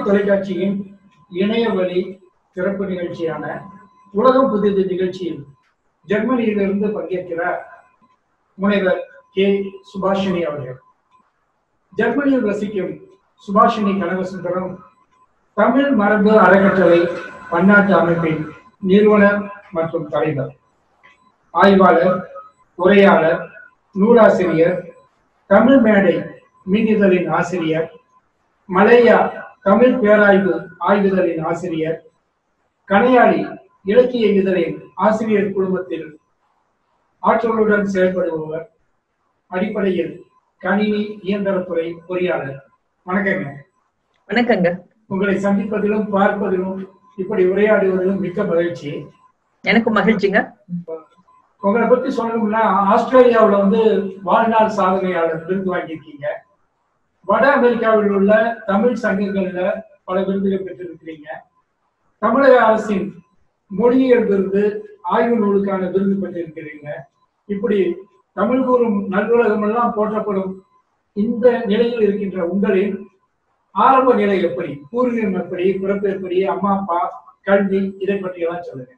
தொலைக்காட்சியின் இணையவழி சிறப்பு நிகழ்ச்சியான உலகம் புதிது நிகழ்ச்சியில் ஜெர்மனியிலிருந்து பங்கேற்கிறார் முனைவர் கே சுபாஷினி அவர்கள் ஜெர்மனியில் வசிக்கும் சுபாஷினி கனகசுந்தரம் தமிழ் மரபு அறக்கட்டளை பன்னாட்டு அமைப்பின் நிறுவனர் மற்றும் தலைவர் ஆய்வாளர் உரையாளர் நூலாசிரியர் தமிழ் மேடை மின்னிதழின் ஆசிரியர் மலேயா தமிழ் பேராய்வு ஆய்வுதலின் ஆசிரியர் கனையாளி இலக்கிய இதழின் ஆசிரியர் குழுமத்தில் ஆற்றலுடன் செயல்படுபவர் அடிப்படையில் கணினி இயந்திரத்துறை பொறியாளர் வணக்கங்க வணக்கங்க உங்களை சந்திப்பதிலும் பார்ப்பதிலும் இப்படி உரையாடுவதிலும் மிக்க மகிழ்ச்சி எனக்கும் மகிழ்ச்சிங்க உங்களை பத்தி சொல்லணும்னா ஆஸ்திரேலியாவுல வந்து வாழ்நாள் சாதனையாளர் விருது வாங்கியிருக்கீங்க வட அமெரிக்காவில் உள்ள தமிழ் சங்கங்கள்ல பல விருதுகள் பெற்றிருக்கிறீங்க தமிழக அரசின் மொழியியல் விருது ஆய்வு நூலுக்கான விருது பெற்றிருக்கிறீங்க இப்படி தமிழ் கூறும் நல்லுலகம் எல்லாம் போற்றப்படும் இந்த நிலையில் இருக்கின்ற உங்களின் ஆரம்ப நிலை எப்படி பூர்வீகம் எப்படி பிறப்பு எப்படி அம்மா அப்பா கல்வி இதை பற்றி எல்லாம் சொல்லுங்க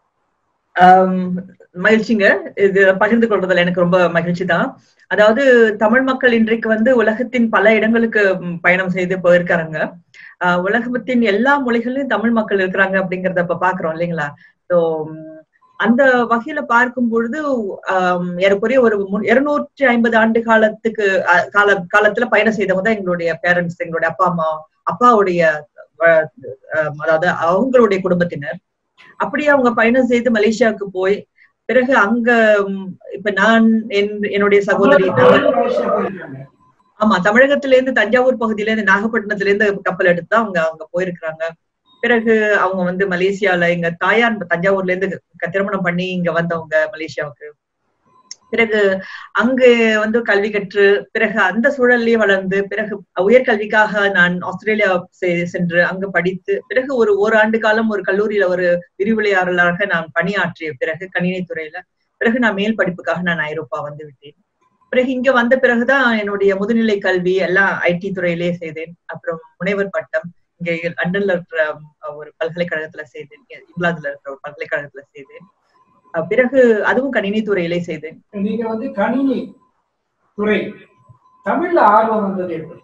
ஆம், மகிழ்ச்சிங்க இது பகிர்ந்து கொள்றதுல எனக்கு ரொம்ப மகிழ்ச்சி தான் அதாவது தமிழ் மக்கள் இன்றைக்கு வந்து உலகத்தின் பல இடங்களுக்கு ம், பயணம் செய்து போயிருக்காங்க ஆஹ், உலகத்தின் எல்லா மொழிகளிலும் தமிழ் மக்கள் இருக்கிறாங்க அப்படிங்கறத இப்ப பாக்குறோம் இல்லைங்களா ஸோ அந்த வகையில பார்க்கும் பொழுது ஆம், ஏறக்குறைய ஒரு இருநூற்றி ஐம்பது ஆண்டு காலத்துக்கு அஹ், கால காலத்துல பயணம் செய்தவங்க தான் எங்களுடைய பேரண்ட்ஸ் எங்களுடைய அப்பா அம்மா அப்பாவுடைய அஹ், அஹ், அதாவது அவங்களுடைய குடும்பத்தினர் அப்படியே அவங்க பயணம் செய்து மலேசியாவுக்கு போய் பிறகு அங்க ம், இப்ப நான் என்- என்னுடைய சகோதரி நாங்க- மலேசியா போயிருக்காங்க. ஆமா தமிழகத்துல இருந்து தஞ்சாவூர் பகுதியில இருந்து நாகப்பட்டினத்துல இருந்து கப்பல் எடுத்து தான் அவங்க அங்க போயிருக்கிறாங்க பிறகு அவங்க வந்து மலேசியால எங்க தாயார் தஞ்சாவூர்ல இருந்து க- திருமணம் பண்ணி இங்க வந்தவங்க மலேசியாவுக்கு பிறகு அங்கு வந்து கல்வி கற்று பிறகு அந்த சூழல்லயே வளர்ந்து பிறகு உயர்கல்விக்காக நான் ஆஸ்திரேலியா செ- சென்று அங்கு படித்து பிறகு ஒரு ஓராண்டு காலம் ஒரு கல்லூரியில ஒரு விரிவுரையாளராக நான் பணியாற்றிய பிறகு கணினி துறையில பிறகு நான் மேல் படிப்புக்காக நான் ஐரோப்பா வந்து விட்டேன் பிறகு இங்க வந்த பிறகுதான் என்னுடைய முதுநிலை கல்வி எல்லாம் ஐடி துறையிலே செய்தேன் அப்புறம் முனைவர் பட்டம் இங்க லண்டன்ல இருக்கிற அஹ், ஒரு பல்கலைக்கழகத்துல செய்தேன் இங்கிலாந்துல இருக்கிற ஒரு பல்கலைக்கழகத்துல செய்தேன் அஹ், பிறகு அதுவும் கணினி துறையிலே செய்தேன் நீங்க வந்து கணினி துறை தமிழ்ல ஆர்வம் வந்தது எப்படி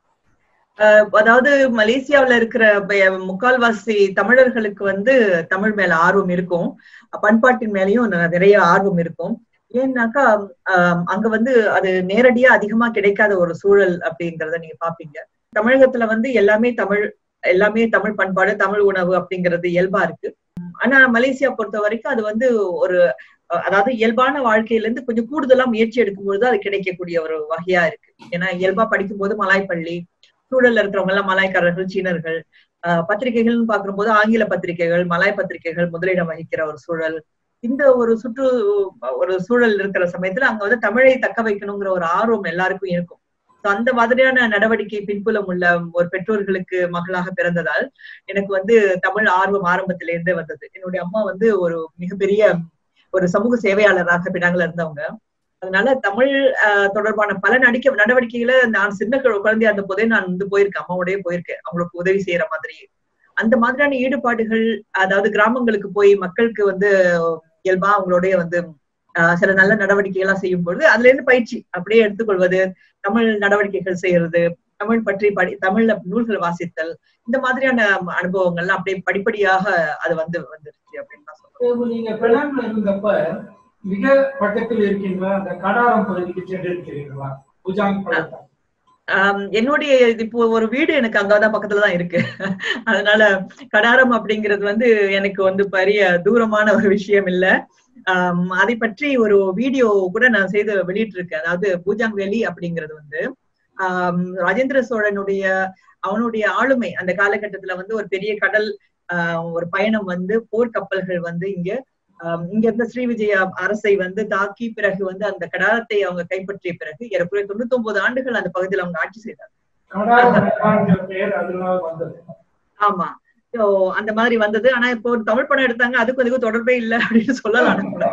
அஹ், அதாவது மலேசியாவுல இருக்கிற ப- முக்கால்வாசி தமிழர்களுக்கு வந்து தமிழ் மேல ஆர்வம் இருக்கும் பண்பாட்டின் மேலயும் ந- நிறைய ஆர்வம் இருக்கும் ஏன்னாக்கா ஆஹ் அங்க வந்து அது நேரடியா அதிகமா கிடைக்காத ஒரு சூழல் அப்படிங்கறத நீங்க பாப்பீங்க தமிழகத்துல வந்து எல்லாமே தமிழ் எல்லாமே தமிழ் பண்பாடு தமிழ் உணவு அப்படிங்கிறது இயல்பா இருக்கு உம் ஆனா மலேசியா பொறுத்த வரைக்கும் அது வந்து ஒரு அஹ் அதாவது இயல்பான வாழ்க்கையில இருந்து கொஞ்சம் கூடுதலா முயற்சி எடுக்கும்பொழுது அது கிடைக்கக்கூடிய ஒரு வகையா இருக்கு ஏன்னா இயல்பா படிக்கும்போது மலாய் பள்ளி சூழல்ல இருக்கிறவங்க எல்லாம் மலாய்க்காரர்கள் சீனர்கள் ஆஹ் பத்திரிகைகள்னு பார்க்கும்போது ஆங்கில பத்திரிகைகள் மலாய் பத்திரிகைகள் முதலிடம் வகிக்கிற ஒரு சூழல் இந்த ஒரு சுற்று ஒரு சூழல் இருக்கிற சமயத்துல அங்க வந்து தமிழை தக்க வைக்கணுங்கிற ஒரு ஆர்வம் எல்லாருக்கும் இருக்கும் So அந்த மாதிரியான நடவடிக்கை பின்புலம் உள்ள ஒரு பெற்றோர்களுக்கு மகளாக பிறந்ததால் எனக்கு வந்து தமிழ் ஆர்வம் ஆரம்பத்தில இருந்தே வந்தது என்னுடைய அம்மா வந்து ஒரு மிகப்பெரிய ஒரு சமூக சேவையாளராக பினாங்கல இருந்தவங்க அதனால தமிழ் ஆஹ், தொடர்பான பல நடிக்க நடவடிக்கைகளை நான் சின்ன கு- குழந்தையா இருந்த போதே நான் வந்து போயிருக்கேன் அம்மாவோடய போயிருக்கேன் அவங்களுக்கு உதவி செய்யற மாதிரி அந்த மாதிரியான ஈடுபாடுகள் அதாவது கிராமங்களுக்கு போய் மக்களுக்கு வந்து இயல்பா அவங்களுடைய வந்து ஆஹ், சில நல்ல நடவடிக்கைகள்லாம் செய்யும் பொழுது அதுல இருந்து பயிற்சி அப்படியே எடுத்துக்கொள்வது தமிழ் நடவடிக்கைகள் செய்யறது தமிழ் பற்றி படி தமிழ்ல நூல்கள் வாசித்தல் இந்த மாதிரியான அனுபவங்கள்லாம் அப்படியே படிப்படியாக அது வந்து வந்துருச்சு அப்படின்னு தான் சொல்றேன் இப்ப நீங்க பெனாங்ல இருந்தப்ப மிக பக்கத்தில் இருக்கின்ற அந்த கடாரம் பகுதிக்கு சென்று இருக்கிறீர்களா புஜாங் பள்ளத்தாக்கு ஆம், என்னுடைய இப்போ ஒரு வீடு எனக்கு அங்கதான் பக்கத்துல தான் இருக்கு அதனால கடாரம் அப்படிங்கிறது வந்து எனக்கு வந்து பெரிய தூரமான ஒரு விஷயம் இல்ல ஆம், அதை பற்றி ஒரு வீடியோ கூட நான் செய்து வெளியிட்டு இருக்கேன் அதாவது பூஜாங் வேலி அப்படிங்கிறது வந்து ஆம், ராஜேந்திர சோழனுடைய அவனுடைய ஆளுமை அந்த காலகட்டத்துல வந்து ஒரு பெரிய கடல் ஆஹ், ஒரு பயணம் வந்து போர்க்கப்பல்கள் வந்து இங்க ஆஹ், இங்க இருந்த ஸ்ரீவிஜயா அரசை வந்து தாக்கி பிறகு வந்து அந்த கடாரத்தை அவங்க கைப்பற்றிய பிறகு ஏறக்குறைய தொண்ணூத்தி ஒன்பது ஆண்டுகள் அந்த பகுதியில் அவங்க ஆட்சி செய்தார் கடாரம் என்கிற பெயர் அதனால வந்தது ஆமா So, அந்த மாதிரி வந்தது ஆனா இப்போ ஒரு தமிழ் படம் எடுத்தாங்க அதுக்கும் அதுக்கும் தொடர்பே இல்லை அப்படின்னு சொல்லலாம் நம்ம.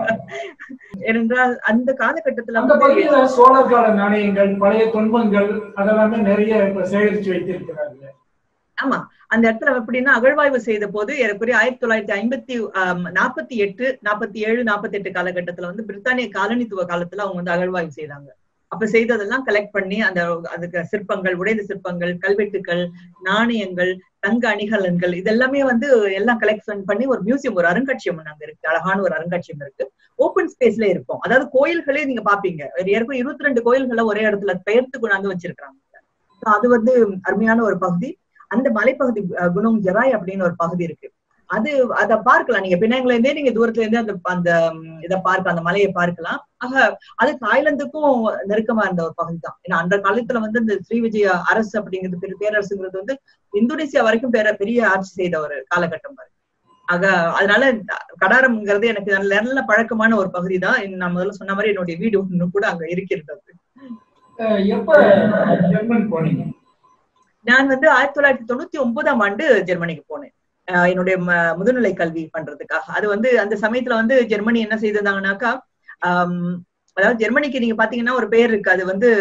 ஏனென்றால் அந்த காலகட்டத்துல அந்த வந்து பகுதியில சோழர் கால நாணயங்கள் பழைய தொன்மங்கள் அதெல்லாமே நிறைய இப்ப சேகரிச்சு வைத்திருக்கிறாங்க ஆமா அந்த இடத்துல எப்படின்னா அகழ்வாய்வு செய்த போது ஏறக்குறைய ஆயிரத்தி தொள்ளாயிரத்தி ஐம்பத்தி நாற்பத்தி எட்டு நாற்பத்தி ஏழு நாற்பத்தி எட்டு காலகட்டத்துல வந்து பிரித்தானிய காலனித்துவ காலத்துல அவங்க வந்து அகழ்வாய்வு செய்தாங்க அப்ப செய்ததெல்லாம் கலெக்ட் பண்ணி அந்த அதுக்கு சிற்பங்கள் உடைந்த சிற்பங்கள் கல்வெட்டுக்கள் நாணயங்கள் தங்க அணிகலன்கள் இதெல்லாமே வந்து எல்லாம் கலெக்ஷன் பண்ணி ஒரு மியூசியம் ஒரு அருங்காட்சியம் அங்க இருக்கு அழகான ஒரு அருங்காட்சியம் இருக்கு ஓப்பன் ஸ்பேஸ்ல இருக்கும் அதாவது கோயில்களே நீங்க பாப்பீங்க ஏற்கனவே இருபத்தி ரெண்டு கோயில்களை ஒரே இடத்துல பெயர்த்து கொண்டாந்து வச்சிருக்காங்க அது வந்து அருமையான ஒரு பகுதி அந்த மலைப்பகுதி குணம் ஜெராய் அப்படின்னு ஒரு பகுதி இருக்கு அது அத பார்க்கலாம் நீங்க பின்னாங்கல இருந்தே நீங்க தூரத்துல இருந்தே அந்த அந்த இதை பார்க்க அந்த மலையை பார்க்கலாம் ஆக அது தாய்லாந்துக்கும் நெருக்கமா இருந்த ஒரு பகுதி தான் ஏன்னா அந்த காலத்துல வந்து இந்த ஸ்ரீ விஜய அரசு அப்படிங்கிறது பெரிய பேரரசுங்கிறது வந்து இந்தோனேசியா வரைக்கும் பேர பெரிய ஆட்சி செய்த ஒரு காலகட்டம் பாரு ஆக அதனால கடாரம்ங்கிறது எனக்கு நல்ல நல்ல பழக்கமான ஒரு பகுதி தான் நான் முதல்ல சொன்ன மாதிரி என்னுடைய வீடு ஒண்ணு கூட அங்க இருக்கிறது எப்ப ஜெர்மன் போனீங்க நான் வந்து ஆயிரத்தி தொள்ளாயிரத்தி தொண்ணூத்தி ஒன்பதாம் ஆண்டு ஜெர்மனிக்கு போனேன் என்னுடைய முதுநிலை கல்வி பண்றதுக்காக அது வந்து அந்த சமயத்துல வந்து ஜெர்மனி என்ன செய்திருந்தாங்கன்னாக்கா அதாவது ஜெர்மனிக்கு நீங்க பாத்தீங்கன்னா ஒரு பேர் இருக்கு அது வந்து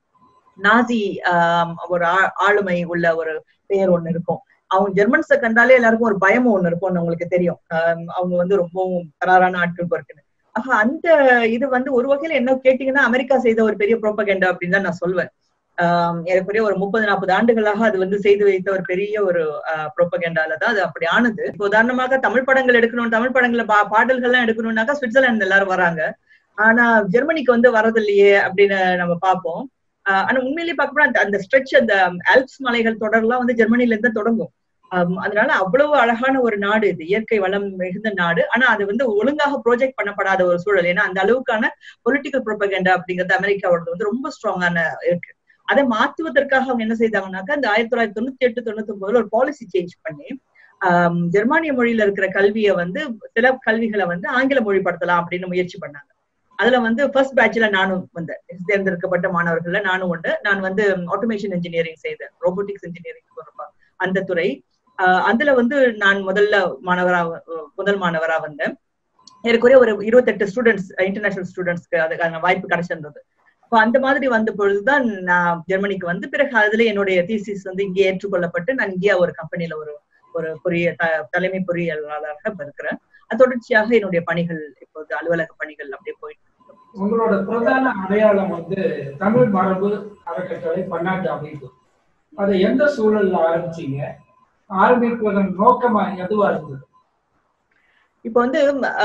நாசி ஒரு ஆளுமை உள்ள ஒரு பெயர் ஒண்ணு இருக்கும் அவங்க ஜெர்மன்ஸை கண்டாலே எல்லாருக்கும் ஒரு பயமும் ஒண்ணு இருக்கும்னு உங்களுக்கு தெரியும் அவங்க வந்து ரொம்பவும் கராரான ஆட்கள் பொறுக்குன்னு ஆக அந்த இது வந்து ஒரு வகையில என்ன கேட்டீங்கன்னா அமெரிக்கா செய்த ஒரு பெரிய ப்ரோபகண்டா அப்படின்னு தான் நான் சொல்வேன் ஏறக்குறைய ஒரு முப்பது நாற்பது ஆண்டுகளாக அது வந்து செய்து வைத்த ஒரு பெரிய ஒரு ப்ரோபகண்டால தான் அது அப்படி ஆனது இப்போ உதாரணமாக தமிழ் படங்கள் எடுக்கணும் தமிழ் படங்களை பா பாடல்கள்லாம் எடுக்கணும்னாக்கா சுவிட்சர்லாந்து எல்லாரும் வராங்க ஆனா ஜெர்மனிக்கு வந்து வரதில்லையே அப்படின்னு நம்ம பார்ப்போம் ஆனா உண்மையிலேயே பார்க்கப்போனா அந்த ஸ்ட்ரெச் அந்த ஆல்ப்ஸ் மலைகள் தொடர்லாம் வந்து ஜெர்மனில இருந்து தொடங்கும் அதனால அவ்வளவு அழகான ஒரு நாடு இது இயற்கை வளம் மிகுந்த நாடு ஆனா அது வந்து ஒழுங்காக ப்ரோஜெக்ட் பண்ணப்படாத ஒரு சூழல் ஏன்னா அந்த அளவுக்கான பொலிட்டிக்கல் ப்ரொபகண்டா அப்படிங்கிறது அமெரிக்காவோட வந்து ரொம்ப ஸ்ட்ராங்கான இருக்கு அதை மாற்றுவதற்காக அவங்க என்ன செய்தாங்கன்னாக்கா இந்த ஆயிரத்தி தொள்ளாயிரத்தி தொண்ணூத்தி எட்டு தொண்ணூத்தி ஒன்பதுல ஒரு பாலிசி சேஞ்ச் பண்ணி ஜெர்மானிய மொழியில இருக்கிற கல்வியை வந்து சில கல்விகளை வந்து ஆங்கில மொழிப்படுத்தலாம் அப்படின்னு முயற்சி பண்ணாங்க அதுல வந்து ஃபர்ஸ்ட் பேட்ச்ல நானும் வந்தேன் தேர்ந்தெடுக்கப்பட்ட மாணவர்கள்ல நானும் உண்டு நான் வந்து ஆட்டோமேஷன் இன்ஜினியரிங் செய்தேன் ரோபோட்டிக்ஸ் இன்ஜினியரிங் அந்த துறை அதுல வந்து நான் முதல்ல மாணவரா முதல் மாணவரா வந்தேன் ஏற்குறைய ஒரு இருபத்தெட்டு ஸ்டூடெண்ட்ஸ் இன்டர்நேஷனல் ஸ்டூடெண்ட்ஸ்க்கு அதுக்கான வாய்ப்பு கிடைச்சிருந்தது இப்போ அந்த மாதிரி வந்த பொழுதுதான் நான் ஜெர்மனிக்கு வந்து பிறகு அதுல என்னுடைய தீசிஸ் வந்து இங்கே ஏற்றுக்கொள்ளப்பட்டு நான் இங்கே ஒரு கம்பெனில ஒரு ஒரு பொறிய தலைமை பொறியியலாளராக இருக்கிறேன் அது தொடர்ச்சியாக என்னுடைய பணிகள் இப்போது அலுவலக பணிகள் அப்படியே போயிட்டு உங்களோட பிரதான அடையாளம் வந்து தமிழ் மரபு அறக்கட்டளை பன்னாட்டு அமைப்பு அதை எந்த சூழல்ல ஆரம்பிச்சீங்க ஆரம்பிப்பதன் நோக்கமா எதுவா இருந்தது இப்ப வந்து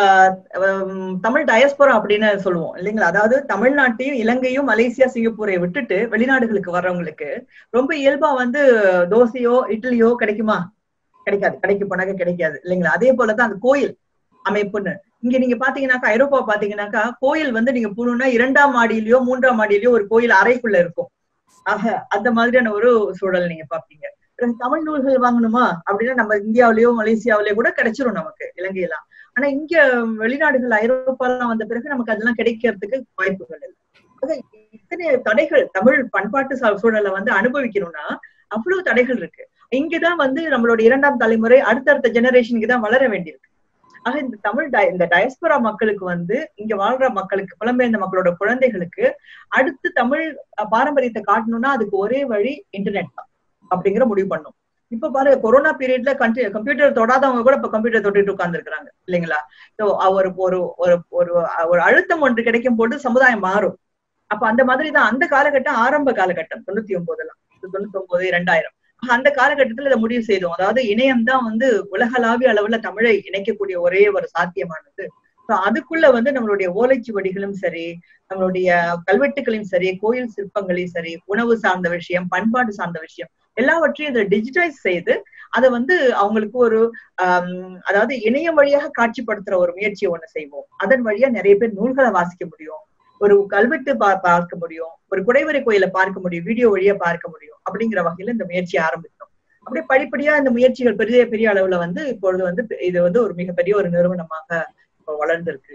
தமிழ் டயஸ்போரா அப்படின்னு சொல்லுவோம் இல்லைங்களா அதாவது தமிழ்நாட்டையும் இலங்கையும் மலேசியா சிங்கப்பூரை விட்டுட்டு வெளிநாடுகளுக்கு வர்றவங்களுக்கு ரொம்ப இயல்பா வந்து தோசையோ இட்லியோ கிடைக்குமா கிடைக்காது கடைக்கு போனாக்க கிடைக்காது இல்லைங்களா அதே போலதான் அந்த கோயில் அமைப்புன்னு இங்க நீங்க பாத்தீங்கன்னாக்கா ஐரோப்பா பாத்தீங்கன்னாக்கா கோயில் வந்து நீங்க போகணும்னா இரண்டாம் மாடியிலயோ மூன்றாம் மாடியிலயோ ஒரு கோயில் அறைக்குள்ள இருக்கும் ஆக அந்த மாதிரியான ஒரு சூழல் நீங்க பாப்பீங்க தமிழ் நூல்கள் வாங்கணுமா அப்படின்னா நம்ம இந்தியாவிலயோ மலேசியாவிலயோ கூட கிடைச்சிரும் நமக்கு இலங்கையெல்லாம் ஆனா இங்க வெளிநாடுகள் ஐரோப்பாலாம் வந்த பிறகு நமக்கு அதெல்லாம் கிடைக்கிறதுக்கு வாய்ப்புகள் இல்லை இத்தனை தடைகள் தமிழ் பண்பாட்டு சூழலை வந்து அனுபவிக்கணும்னா அவ்வளவு தடைகள் இருக்கு இங்கதான் வந்து நம்மளோட இரண்டாம் தலைமுறை அடுத்தடுத்த ஜெனரேஷனுக்கு தான் வளர வேண்டியிருக்கு ஆக இந்த தமிழ் இந்த டயஸ்பரா மக்களுக்கு வந்து இங்க வாழ்ற மக்களுக்கு புலம்பெயர்ந்த மக்களோட குழந்தைகளுக்கு அடுத்து தமிழ் பாரம்பரியத்தை காட்டணும்னா அதுக்கு ஒரே வழி இன்டர்நெட் தான் அப்படிங்கிற முடிவு பண்ணும் இப்ப பாரு கொரோனா பீரியட்ல கம்ப்யூட்டர் தொடாதவங்க கூட இப்ப கம்ப்யூட்டர் தொட்டுட்டு உட்கார்ந்து இருக்கிறாங்க இல்லைங்களா ஒரு ஒரு ஒரு ஒரு அழுத்தம் ஒன்று கிடைக்கும் போது சமுதாயம் மாறும் அப்ப அந்த மாதிரி தான் அந்த காலகட்டம் ஆரம்ப காலகட்டம் தொண்ணூத்தி ஒன்பதுலாம் தொண்ணூத்தி ஒன்பது இரண்டாயிரம் அந்த காலகட்டத்துல இதை முடிவு செய்தோம் அதாவது இணையம் தான் வந்து உலகளாவிய அளவுல தமிழை இணைக்கக்கூடிய ஒரே ஒரு சாத்தியமானது அதுக்குள்ள வந்து நம்மளுடைய ஓலைச்சுவடிகளும் சரி நம்மளுடைய கல்வெட்டுகளையும் சரி கோயில் சிற்பங்களையும் சரி உணவு சார்ந்த விஷயம் பண்பாடு சார்ந்த விஷயம் எல்லாவற்றையும் இதை டிஜிட்டைஸ் செய்து அதை வந்து அவங்களுக்கு ஒரு அதாவது இணையம் வழியாக காட்சிப்படுத்துற ஒரு முயற்சியை ஒண்ணு செய்வோம் அதன் வழியா நிறைய பேர் நூல்களை வாசிக்க முடியும் ஒரு கல்வெட்டு பா பார்க்க முடியும் ஒரு குடைவரை கோயிலை பார்க்க முடியும் வீடியோ வழியா பார்க்க முடியும் அப்படிங்கிற வகையில இந்த முயற்சியை ஆரம்பித்தோம் அப்படியே படிப்படியா இந்த முயற்சிகள் பெரிய பெரிய அளவுல வந்து இப்பொழுது வந்து இது வந்து ஒரு மிகப்பெரிய ஒரு நிறுவனமாக வளர்ந்திருக்கு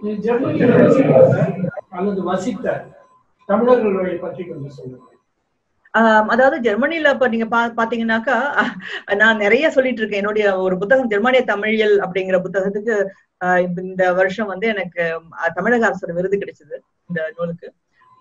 அல்லது வசித்த தமிழர்களை பற்றி கொஞ்சம் சொல்லுங்க அதாவது ஜெர்மனில இப்ப நீங்க பா பாத்தீங்கன்னாக்கா நான் நிறைய சொல்லிட்டு இருக்கேன் என்னுடைய ஒரு புத்தகம் ஜெர்மானிய தமிழியல் அப்படிங்கிற புத்தகத்துக்கு இந்த வருஷம் வந்து எனக்கு தமிழக அரசோட விருது கிடைச்சது இந்த நூலுக்கு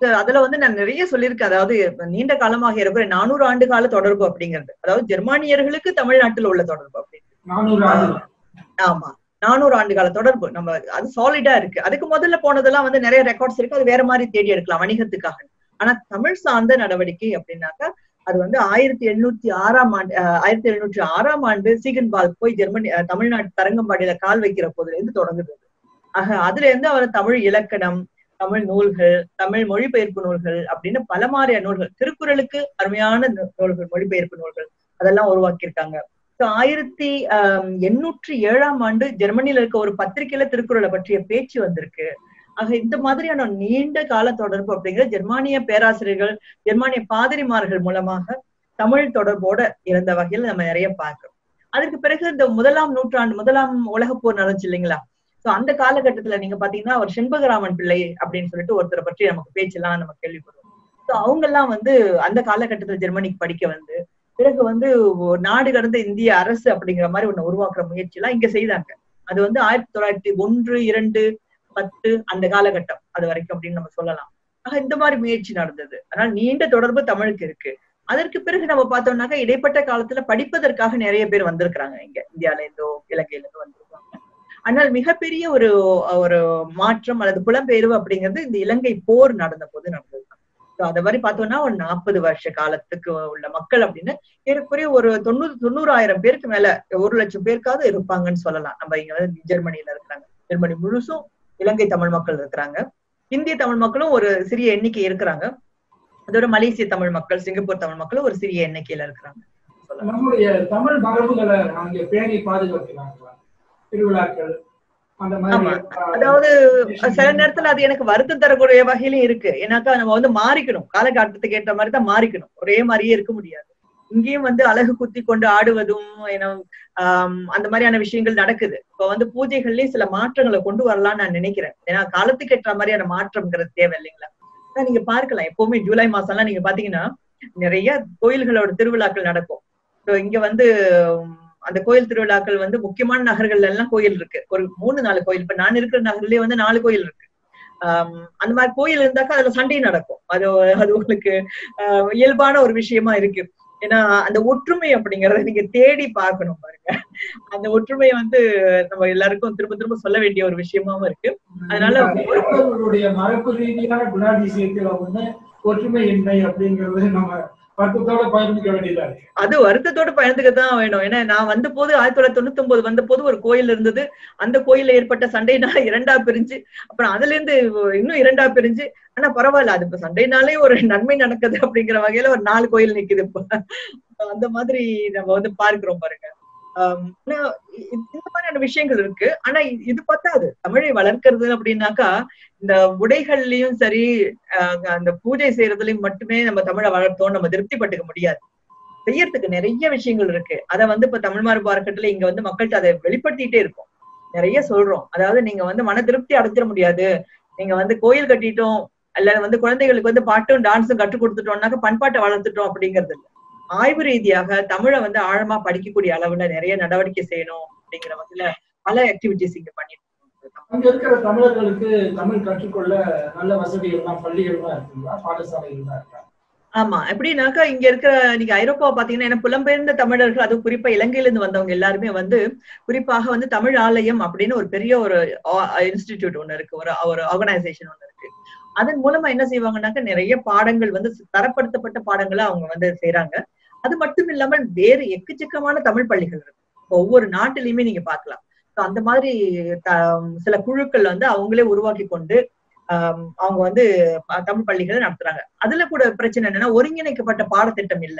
அதுல வந்து நான் நிறைய சொல்லியிருக்கேன் அதாவது நீண்ட காலமாக இருக்கிற நானூறு ஆண்டு கால தொடர்பு அப்படிங்கிறது அதாவது ஜெர்மானியர்களுக்கு தமிழ்நாட்டில் உள்ள தொடர்பு அப்படின்னு நானூறு ஆண்டு ஆமா நானூறு ஆண்டு கால தொடர்பு நம்ம அது சாலிடா இருக்கு அதுக்கு முதல்ல போனதெல்லாம் வந்து நிறைய ரெக்கார்ட்ஸ் இருக்கு அது வேற மாதிரி தேடி எடுக்கலாம் வணிகத்துக்காக ஆனா தமிழ் சார்ந்த நடவடிக்கை அப்படின்னாக்கா அது வந்து ஆயிரத்தி எண்ணூத்தி ஆறாம் ஆண்டு அஹ், ஆயிரத்தி எழுநூற்றி ஆறாம் ஆண்டு சீகன்பால் போய் ஜெர்மனி அஹ், தமிழ்நாட்டு தரங்கம்பாடியில கால் வைக்கிற போதுல இருந்து தொடங்குது ஆக அதுல இருந்து அவர் தமிழ் இலக்கணம் தமிழ் நூல்கள் தமிழ் மொழிபெயர்ப்பு நூல்கள் அப்படின்னு பல மாதிரியான நூல்கள் திருக்குறளுக்கு அருமையான நூ- நூல்கள் மொழிபெயர்ப்பு நூல்கள் அதெல்லாம் உருவாக்கியிருக்காங்க So, ஆயிரத்தி ஆஹ், எண்ணூற்றி ஏழாம் ஆண்டு ஜெர்மனியில இருக்க ஒரு பத்திரிகையில திருக்குறளை பற்றிய பேச்சு வந்திருக்கு ஆக இந்த மாதிரியான நீண்ட கால தொடர்பு அப்படிங்கிற ஜெர்மானிய பேராசிரியர்கள் ஜெர்மானிய பாதிரிமார்கள் மூலமாக தமிழ் தொடர்போட இருந்த வகையில் நம்ம நிறைய பார்க்கிறோம் அதற்கு பிறகு இந்த முதலாம் நூற்றாண்டு முதலாம் உலகப் போர் நடந்துச்சு இல்லைங்களா சோ அந்த காலகட்டத்துல நீங்க பாத்தீங்கன்னா ஒரு செண்பகராமன் பிள்ளை அப்படின்னு சொல்லிட்டு ஒருத்தரை பற்றி நமக்கு பேச்செல்லாம் நம்ம கேள்விப்படுறோம் சோ அவங்க எல்லாம் வந்து அந்த காலகட்டத்துல ஜெர்மனிக்கு படிக்க வந்து பிறகு வந்து ஒரு நாடு கடந்த இந்திய அரசு அப்படிங்கிற மாதிரி ஒண்ணு உருவாக்குற முயற்சி எல்லாம் இங்க செய்தாங்க அது வந்து ஆயிரத்தி தொள்ளாயிரத்தி ஒன்று இரண்டு பத்து அந்த காலகட்டம் அது வரைக்கும் அப்படின்னு நம்ம சொல்லலாம் ஆக இந்த மாதிரி முயற்சி நடந்தது அதனால நீண்ட தொடர்பு தமிழுக்கு இருக்கு அதற்கு பிறகு நம்ம பார்த்தோம்னாக்கா இடைப்பட்ட காலத்துல படிப்பதற்காக நிறைய பேர் வந்திருக்கிறாங்க இங்க இந்தியால இருந்தோ இலங்கையில இருந்தோ வந்திருக்காங்க ஆனால் மிகப்பெரிய ஒரு ஒரு மாற்றம் அல்லது புலம்பெயர்வு அப்படிங்கிறது இந்த இலங்கை போர் நடந்த போது நடந்தது So அத மாதிரி பார்த்தோம்னா ஒரு நாற்பது வருஷ காலத்துக்கு உள்ள மக்கள் அப்படின்னு ஏறக்குறைய ஒரு தொண்ணூறு தொண்ணூறாயிரம் பேருக்கு மேல ஒரு லட்சம் பேருக்காவது இருப்பாங்கன்னு சொல்லலாம் நம்ம இங்க வந்து ஜெர்மனியில இருக்கிறாங்க ஜெர்மனி முழுசும் இலங்கை தமிழ் மக்கள் இருக்கிறாங்க இந்திய தமிழ் மக்களும் ஒரு சிறிய எண்ணிக்கை இருக்கிறாங்க அதோட மலேசிய தமிழ் மக்கள் சிங்கப்பூர் தமிழ் மக்களும் ஒரு சிறிய எண்ணிக்கையில இருக்கிறாங்க சொல்லலாம். நம்முடைய தமிழ் மரபுகளை அங்கே பேணி பாதுகாக்கிறாங்களா திருவிழாக்கள் அந்த மாதிரி ஆமா. ஆஹ், அதாவது சில நேரத்துல அது எனக்கு வருத்தம் தரக்கூடிய வகையிலும் இருக்கு ஏன்னாக்கா நம்ம வந்து மாறிக்கணும் காலகட்டத்துக்கு ஏற்ற மாதிரி தான் மாறிக்கணும் ஒரே மாதிரியே இருக்க முடியாது இங்கேயும் வந்து அழகு குத்தி கொண்டு ஆடுவதும் ஏன்னா ஆஹ் அந்த மாதிரியான விஷயங்கள் நடக்குது இப்ப வந்து பூஜைகள்லயும் சில மாற்றங்களை கொண்டு வரலாம்னு நான் நினைக்கிறேன் ஏன்னா காலத்துக்கு ஏற்ற மாதிரியான மாற்றம்ங்கிறது தேவை இல்லைங்களா ஆனா நீங்க பார்க்கலாம் எப்பவுமே ஜூலை மாசம்லாம் நீங்க பாத்தீங்கன்னா நிறைய கோயில்களோட திருவிழாக்கள் நடக்கும் So இங்க வந்து உம், அந்த கோயில் திருவிழாக்கள் வந்து முக்கியமான நகர்கள்ல எல்லாம் கோயில் இருக்கு ஒரு மூணு நாலு கோயில் இப்ப நான் இருக்கிற நகர்லயே வந்து நாலு கோயில் இருக்கு ஆஹ் அந்த மாதிரி கோயில் இருந்தாக்கா அதுல சண்டை நடக்கும் அது அது உங்களுக்கு ஆஹ் இயல்பான ஒரு விஷயமா இருக்கு ஏன்னா அந்த ஒற்றுமை அப்படிங்கறத நீங்க தேடி பார்க்கணும் பாருங்க அந்த ஒற்றுமையை வந்து நம்ம எல்லாருக்கும் திரும்ப திரும்ப சொல்ல வேண்டிய ஒரு விஷயமாவும் இருக்கு அதனால அவர்களுடைய மரபு ரீதியான குணாதிசயத்துல வந்து ஒற்றுமையின்மை அப்படிங்கிறது நம்ம வருத்தத்தோட பகிர்ந்துக்க வேண்டியதா இருக்கு அது வருத்தத்தோட பயந்துக்க தான் வேணும் ஏன்னா நான் வந்த போது ஆயிரத்தி தொள்ளாயிரத்தி தொண்ணூத்தி ஒன்பது வந்த போது ஒரு கோயில் இருந்தது அந்த கோயில்ல ஏற்பட்ட சண்டைனால இரண்டா பிரிஞ்சு அப்புறம் அதுல இருந்து இன்னும் இரண்டா பிரிஞ்சு ஆனா பரவாயில்ல அது இப்ப சண்டைனாலே ஒரு நன்மை நடக்குது அப்படிங்கிற வகையில ஒரு நாலு கோயில் நிக்குது இப்போ அந்த மாதிரி நம்ம வந்து பார்க்கிறோம் பாருங்க ஆம், ஆனா இ- இந்த மாதிரியான விஷயங்கள் இருக்கு ஆனா இ- இது பத்தாது தமிழை வளர்க்கறது அப்படின்னாக்கா இந்த உடைகள்லயும் சரி ஆஹ் அந்த பூஜை செய்யறதுலயும் மட்டுமே நம்ம தமிழை வளர்த்தோம் நம்ம திருப்திப்பட்டுக்க முடியாது செய்யறதுக்கு நிறைய விஷயங்கள் இருக்கு அத வந்து இப்ப தமிழ் மார்பு அறக்கட்டளை இங்க வந்து மக்கள்கிட்ட அதை வெளிப்படுத்திட்டே இருக்கோம் நிறைய சொல்றோம் அதாவது நீங்க வந்து மன திருப்தி அடைஞ்சிட முடியாது நீங்க வந்து கோயில் கட்டிட்டோம் அல்ல வந்து குழந்தைகளுக்கு வந்து பாட்டும் டான்ஸும் கற்றுக் கொடுத்துட்டோம்னாக்க பண்பாட்டை வளர்த்துட்டோம் அப்படிங்கிறது இல்ல ஆய்வு ரீதியாக தமிழை வந்து ஆழமா படிக்கக்கூடிய அளவுல நிறைய நடவடிக்கை செய்யணும் அப்படிங்கிற வகையில பல ஆக்டிவிட்டிஸ் இங்க பண்ணிட்டு இருக்கோம். அங்க இருக்கிற தமிழர்களுக்கு தமிழ் கற்றுக்கொள்ள நல்ல வசதிகள்லாம் பள்ளிகள்லாம் இருக்குங்களா பாடசாலைகள்லாம் இருக்கா ஆமா எப்படின்னாக்கா இங்க இருக்கிற நீங்க ஐரோப்பா பாத்தீங்கன்னா ஏன்னா புலம்பெயர்ந்த தமிழர்கள் அதுவும் குறிப்பா இலங்கையில இருந்து வந்தவங்க எல்லாருமே வந்து குறிப்பாக வந்து தமிழ் ஆலயம் அப்படின்னு ஒரு பெரிய ஒரு இன்ஸ்டிடியூட் ஒண்ணு இருக்கு ஒரு ஒரு ஆர்கனைசேஷன் ஒண்ணு இருக்கு அதன் மூலமா என்ன செய்வாங்கன்னாக்கா நிறைய பாடங்கள் வந்து தரப்படுத்தப்பட்ட பாடங்களை அவங்க வந்து செய்றாங்க அது மட்டும் இல்லாமல் வேறு எக்கச்சக்கமான தமிழ் பள்ளிகள் இருக்கு இப்போ ஒவ்வொரு நாட்டிலையுமே நீங்க பார்க்கலாம் So அந்த மாதிரி த- சில குழுக்கள் வந்து அவங்களே உருவாக்கி கொண்டு ஆஹ் அவங்க வந்து ப- தமிழ் பள்ளிகளை நடத்துறாங்க அதுல கூட பிரச்சனை என்னன்னா ஒருங்கிணைக்கப்பட்ட பாடத்திட்டம் இல்ல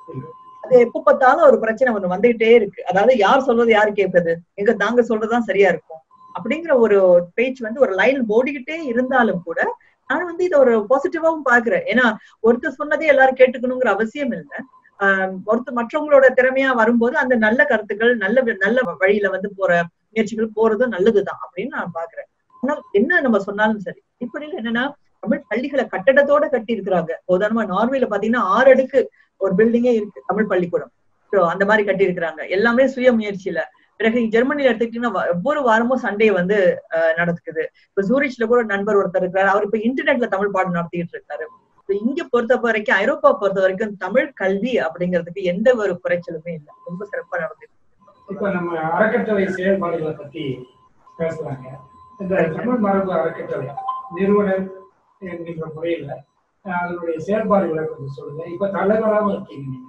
அது எப்ப பார்த்தாலும் ஒரு பிரச்சனை ஒண்ணு வந்துகிட்டே இருக்கு அதாவது யார் சொல்றது யாரு கேட்பது எங்க தாங்க சொல்றதுதான் சரியா இருக்கும் அப்படிங்கிற ஒரு பேச்சு வந்து ஒரு லைன் ஓடிக்கிட்டே இருந்தாலும் கூட நான் வந்து இதை ஒரு பாசிட்டிவாவும் பாக்குறேன் ஏன்னா ஒருத்தர் சொன்னதே எல்லாரும் கேட்டுக்கணுங்கிற அவசியம் இல்லை ஆஹ் ஒருத்தர் மற்றவங்களோட திறமையா வரும்போது அந்த நல்ல கருத்துக்கள் நல்ல வி- நல்ல வழியில வந்து போற முயற்சிகள் போறதும் நல்லதுதான் அப்படின்னு நான் பாக்குறேன் ஆனால் என்ன நம்ம சொன்னாலும் சரி இப்படியில என்னன்னா தமிழ் பள்ளிகளை கட்டடத்தோட கட்டி இருக்கிறாங்க உதாரணமா நார்வேல பாத்தீங்கன்னா ஆறு அடுக்கு ஒரு பில்டிங்கே இருக்கு தமிழ் பள்ளிக்கூடம் So, அந்த மாதிரி கட்டி இருக்கிறாங்க எல்லாமே சுய முயற்சியில பிறகு ஜெர்மனில எடுத்துக்கிட்டீங்கன்னா வ- ஒவ்வொரு வாரமும் சண்டே வந்து அஹ், நடக்குது இப்ப ஜூரிச்ல கூட ஒரு நண்பர் ஒருத்தர் இருக்காரு அவர் இப்ப இன்டர்நெட்ல தமிழ் பாடம் நடத்திட்டு இருக்காரு இப்ப இங்க பொறுத்த வரைக்கும் ஐரோப்பா பொறுத்த வரைக்கும் தமிழ் கல்வி அப்படிங்கிறதுக்கு எந்த ஒரு குறைச்சலுமே இல்லை ரொம்ப சிறப்பா நடந்துட்டு இருக்கு. இப்ப நம்ம அறக்கட்டளை செயல்பாடுகளை பத்தி பேசுறாங்க இந்த தமிழ் மரபு அறக்கட்டளை நிறுவனர் என்கின்ற முறையில அஹ், அதனுடைய செயல்பாடுகளை கொஞ்சம் சொல்லுங்க இப்ப தலைவராகவும் இருக்கீங்க நீங்க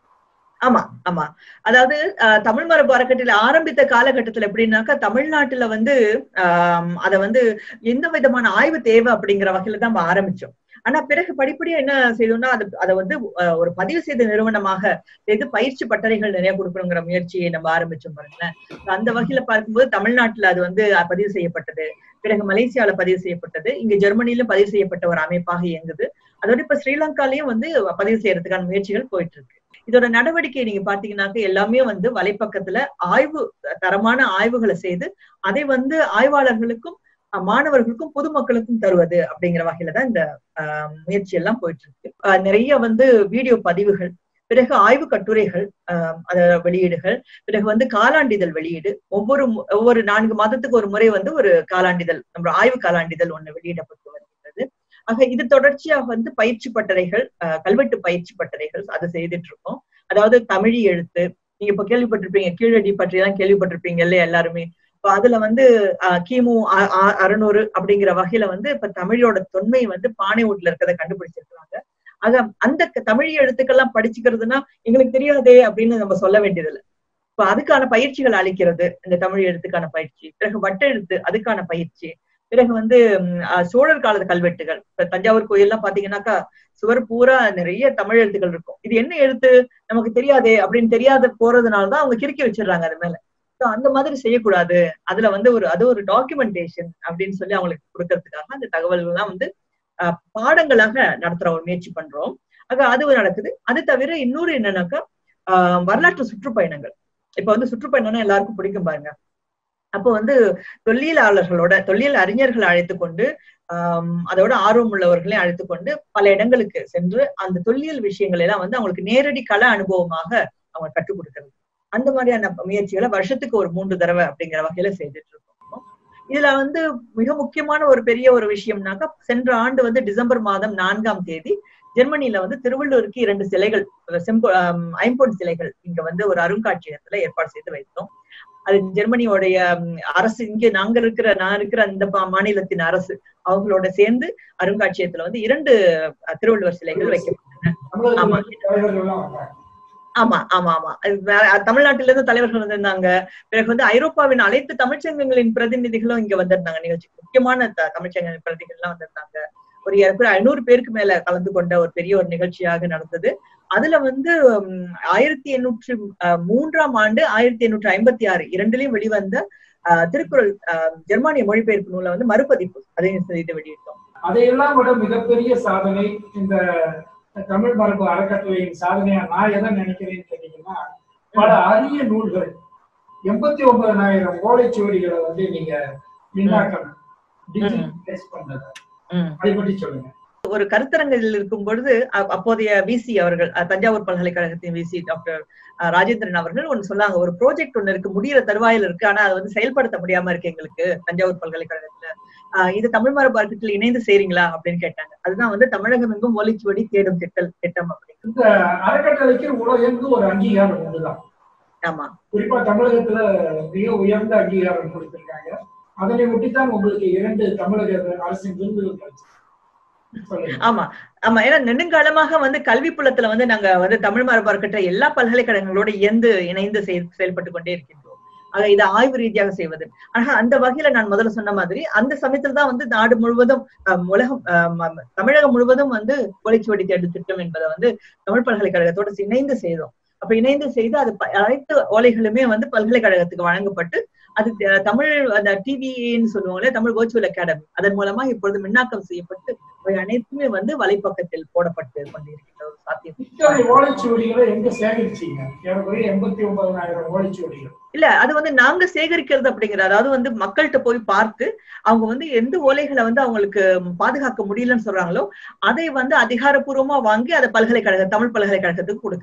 ஆமா ஆமா அதாவது அஹ், தமிழ் மரபு அறக்கட்டளை ஆரம்பித்த காலகட்டத்துல எப்படின்னாக்கா தமிழ்நாட்டுல வந்து ஆஹ் அத வந்து எந்த விதமான ஆய்வு தேவை அப்படிங்கிற வகையில தான் நம்ம ஆரம்பிச்சோம் ஆனா பிறகு படிப்படியா என்ன செய்தோம்னா அது அதை வந்து அஹ், ஒரு பதிவு செய்த நிறுவனமாக செய்து பயிற்சி பட்டறைகள் நிறைய கொடுக்கணுங்கிற முயற்சியை நம்ம ஆரம்பிச்சோம் பாருங்களேன் அந்த வகையில பார்க்கும்போது தமிழ்நாட்டுல அது வந்து அஹ், பதிவு செய்யப்பட்டது பிறகு மலேசியால பதிவு செய்யப்பட்டது இங்க ஜெர்மனியிலும் பதிவு செய்யப்பட்ட ஒரு அமைப்பாக இயங்குது அதோட இப்ப ஸ்ரீலங்காலயும் வந்து பதிவு செய்யறதுக்கான முயற்சிகள் போயிட்டு இருக்கு இதோட நடவடிக்கை நீங்க பாத்தீங்கன்னாக்க எல்லாமே வந்து வலைப்பக்கத்துல ஆய்வு தரமான ஆய்வுகளை செய்து அதை வந்து ஆய்வாளர்களுக்கும் அஹ், மாணவர்களுக்கும் பொதுமக்களுக்கும் தருவது அப்படிங்கிற வகையில தான் இந்த அஹ், முயற்சி எல்லாம் போயிட்டு இருக்கு அஹ், நிறைய வந்து வீடியோ பதிவுகள் பிறகு ஆய்வு கட்டுரைகள் அஹ், அத வெளியீடுகள் பிறகு வந்து காலாண்டிதழ் வெளியீடு ஒவ்வொரு மு- ஒவ்வொரு நான்கு மாதத்துக்கு ஒரு முறை வந்து ஒரு காலாண்டிதழ் நம்ம ஆய்வு காலாண்டிதழ் ஒண்ணு வெளியிடப்பட்டு வருகிறது ஆக இது தொடர்ச்சியாக வந்து பயிற்சி பட்டறைகள் அஹ், கல்வெட்டு பயிற்சி பட்டறைகள் அது செய்துட்டு இருக்கோம் அதாவது தமிழி எழுத்து நீங்க இப்ப கேள்விப்பட்டிருப்பீங்க கீழடி பற்றி எல்லாம் கேள்விப்பட்டிருப்பீங்க இல்லையா எல்லாருமே இப்ப அதுல வந்து அஹ், கிமு அ- அ- அறுநூறு அப்படிங்கிற வகையில வந்து இப்ப தமிழோட தொன்மை வந்து பானை வீட்டுல இருக்கிறத கண்டுபிடிச்சிருக்காங்க ஆக அந்த க- தமிழ் எழுத்துக்கெல்லாம் படிச்சுக்கிறதுனா எங்களுக்கு தெரியாதே அப்படின்னு நம்ம சொல்ல வேண்டியதில்லை இப்ப அதுக்கான பயிற்சிகள் அளிக்கிறது இந்த தமிழ் எழுத்துக்கான பயிற்சி பிறகு வட்டெழுத்து அதுக்கான பயிற்சி பிறகு வந்து ம், அஹ், சோழர் காலத்து கல்வெட்டுகள் இப்ப தஞ்சாவூர் கோயில்லாம் பாத்தீங்கன்னாக்கா சுவர் பூரா நிறைய தமிழ் எழுத்துக்கள் இருக்கும் இது என்ன எழுத்து நமக்கு தெரியாதே அப்படின்னு தெரியாத போறதுனாலதான் அவங்க கிறுக்கி வச்சிடுறாங்க அது மேல So, அந்த மாதிரி செய்யக்கூடாது அதுல வந்து ஒரு அது ஒரு டாக்குமெண்டேஷன் அப்படின்னு சொல்லி அவங்களுக்கு கொடுக்கறதுக்காக அந்த தகவல்கள் எல்லாம் வந்து அஹ், பாடங்களாக நடத்துற ஒரு முயற்சி பண்றோம் ஆக அது ஒரு நடக்குது அது தவிர இன்னொரு என்னன்னாக்கா ஆஹ், வரலாற்று சுற்றுப்பயணங்கள் இப்ப வந்து சுற்றுப்பயணம்னா எல்லாருக்கும் பிடிக்கும் பாருங்க அப்போ வந்து தொல்லியலாளர்களோட தொல்லியல் அறிஞர்களை அழைத்து கொண்டு ஆஹ் அதோட ஆர்வம் உள்ளவர்களையும் அழைத்து கொண்டு பல இடங்களுக்கு சென்று அந்த தொல்லியல் விஷயங்கள் எல்லாம் வந்து அவங்களுக்கு நேரடி கள அனுபவமாக அவங்க கற்றுக் கொடுக்கிறது அந்த மாதிரியான முயற்சிகளை வருஷத்துக்கு ஒரு மூன்று தடவை அப்படிங்கிற வகையில செய்துட்டு இருக்கோம் இதுல வந்து மிக முக்கியமான ஒரு பெரிய ஒரு விஷயம்னாக்கா சென்ற ஆண்டு வந்து டிசம்பர் மாதம் நான்காம் தேதி ஜெர்மனில வந்து திருவள்ளூருக்கு இரண்டு சிலைகள் செம்பொ ஆம், ஐம்பொன் சிலைகள் இங்க வந்து ஒரு அருங்காட்சியகத்துல ஏற்பாடு செய்து வைத்தோம் அது ஜெர்மனியோடைய ம், அரசு இங்க நாங்க இருக்கிற நான் இருக்கிற அந்த பா- மாநிலத்தின் அரசு அவங்களோட சேர்ந்து அருங்காட்சியகத்துல வந்து இரண்டு அஹ், திருவள்ளுவர் சிலைகள் வைக்கப்பட்டன ஆமா. தமிழகத்தில் தலைவர்கள்லாம் வந்தாங்க ஆமா ஆமா ஆமா அது வேற- தமிழ்நாட்டில இருந்து தலைவர்கள் வந்திருந்தாங்க பிறகு வந்து ஐரோப்பாவின் அனைத்து தமிழ்ச்சங்கங்களின் பிரதிநிதிகளும் இங்க வந்திருந்தாங்க நிகழ்ச்சிக்கு முக்கியமான த- தமிழ்ச்சங்க பிரதிநிதிகள் எல்லாம் வந்திருந்தாங்க ஒரு ஏறக்குறைய ஐநூறு பேருக்கு மேல கலந்து கொண்ட ஒரு பெரிய ஒரு நிகழ்ச்சியாக நடந்தது அதுல வந்து ம், ஆயிரத்தி எண்ணூற்று அஹ், மூன்றாம் ஆண்டு ஆயிரத்தி எண்ணூற்று ஐம்பத்தி ஆறு இரண்டுலயும் வெளிவந்த அஹ், திருக்குறள் அஹ், ஜெர்மானிய மொழிபெயர்ப்பு நூலை வந்து மறுபதிப்பு அதையும் செய்து வெளியிட்டோம் அதையெல்லாம் விட மிகப்பெரிய சாதனை இந்த தமிழ் மரபு அறக்கட்டளையின் சாதனையா நான் எதை நினைக்கிறேன்னு கேட்டீங்கன்னா பல அரிய நூல்கள் எண்பத்தி ஒன்பதனாயிரம் ஓலைச்சுவடிகளை வந்து நீங்க மின்னாக்கம் டிஜிட்டலைஸ் பண்ணது ம். அதை பற்றி சொல்லுங்க ஒரு கருத்தரங்கில் இருக்கும் பொழுது அ- அப்போதைய விசி அவர்கள் அ, தஞ்சாவூர் பல்கலைக்கழகத்தின் விசி டாக்டர் அ, ராஜேந்திரன் அவர்கள் ஒண்ணு சொன்னாங்க ஒரு ப்ராஜெக்ட் ஒண்ணு இருக்கு முடியிற தருவாயில் இருக்கு ஆனா அது வந்து செயல்படுத்த முடியாம இருக்கு எங்களுக்கு தஞ்சாவூர் பல்கலைக்கழகத்துல அ, இது தமிழ் மரபு அறக்கட்டளை இணைந்து செய்றீங்களா அப்படின்னு கேட்டாங்க அதுதான் வந்து தமிழகம் எங்கும் ஒலிச்சுவடி தேடும் திட்டல் திட்டம் அப்படின்னு இந்த அறக்கட்டளைக்கு உலகெங்கும் ஒரு அங்கீகாரம் உண்டுதான் ஆமா குறிப்பா தமிழகத்துல மிக உயர்ந்த அங்கீகாரம் கொடுத்திருக்காங்க அதனை ஒட்டித்தான் உங்களுக்கு இரண்டு தமிழக அரசின் விருதுகள் கிடைச்சது சொல்லுங்க ஆமா ஆமா ஏன்னா நெடுங்காலமாக வந்து கல்வி புலத்துல வந்து நாங்க வந்து தமிழ் மரபு அறக்கட்டளை எல்லா பல்கலைக்கழகங்களோட இயந்து இணைந்து செய்- செயல்பட்டு கொண்டே இருக்கின்றோம் ஆக இதை ஆய்வு ரீதியாக செய்வது ஆனா அந்த வகையில நான் முதல்ல சொன்ன மாதிரி அந்த சமயத்துல தான் வந்து நாடு முழுவதும் அஹ், உலகம் அஹ், ம- ம- தமிழகம் முழுவதும் வந்து ஒளிச்சுவடி தேடு திட்டம் என்பதை வந்து தமிழ் பல்கலைக்கழகத்தோட இணைந்து செய்தோம் அப்ப இணைந்து செய்து அது ப- அனைத்து ஓலைகளுமே வந்து பல்கலைக்கழகத்துக்கு வழங்கப்பட்டு அது த- தமிழ் அந்த டிவின்னு சொல்லுவாங்களே தமிழ் வர்ச்சுவல் அகாடமி அதன் மூலமா இப்பொழுது மின்னாக்கம் செய்யப்பட்டு அவை அனைத்துமே வந்து வலைப்பக்கத்தில் போடப்பட்டு கொண்டிருக்கின்ற ஒரு சாத்தியம் இத்தனை ஓலைச்சுவடிகளை எங்க சேகரிச்சீங்க ஏறக்குறைய எண்பத்தி ஒன்பதனாயிரம் ஓலைச்சுவடிகள் இல்ல அது வந்து நாங்க சேகரிக்கிறது அப்படிங்கிற அதாவது வந்து மக்கள்கிட்ட போய் பார்த்து அவங்க வந்து எந்த ஓலைகளை வந்து அவங்களுக்கு பாதுகாக்க முடியலன்னு சொல்றாங்களோ அதை வந்து அதிகாரப்பூர்வமா வாங்கி அதை பல்கலைக்கழக தமிழ் பல்கலைக்கழகத்துக்கு கொடுக்கறது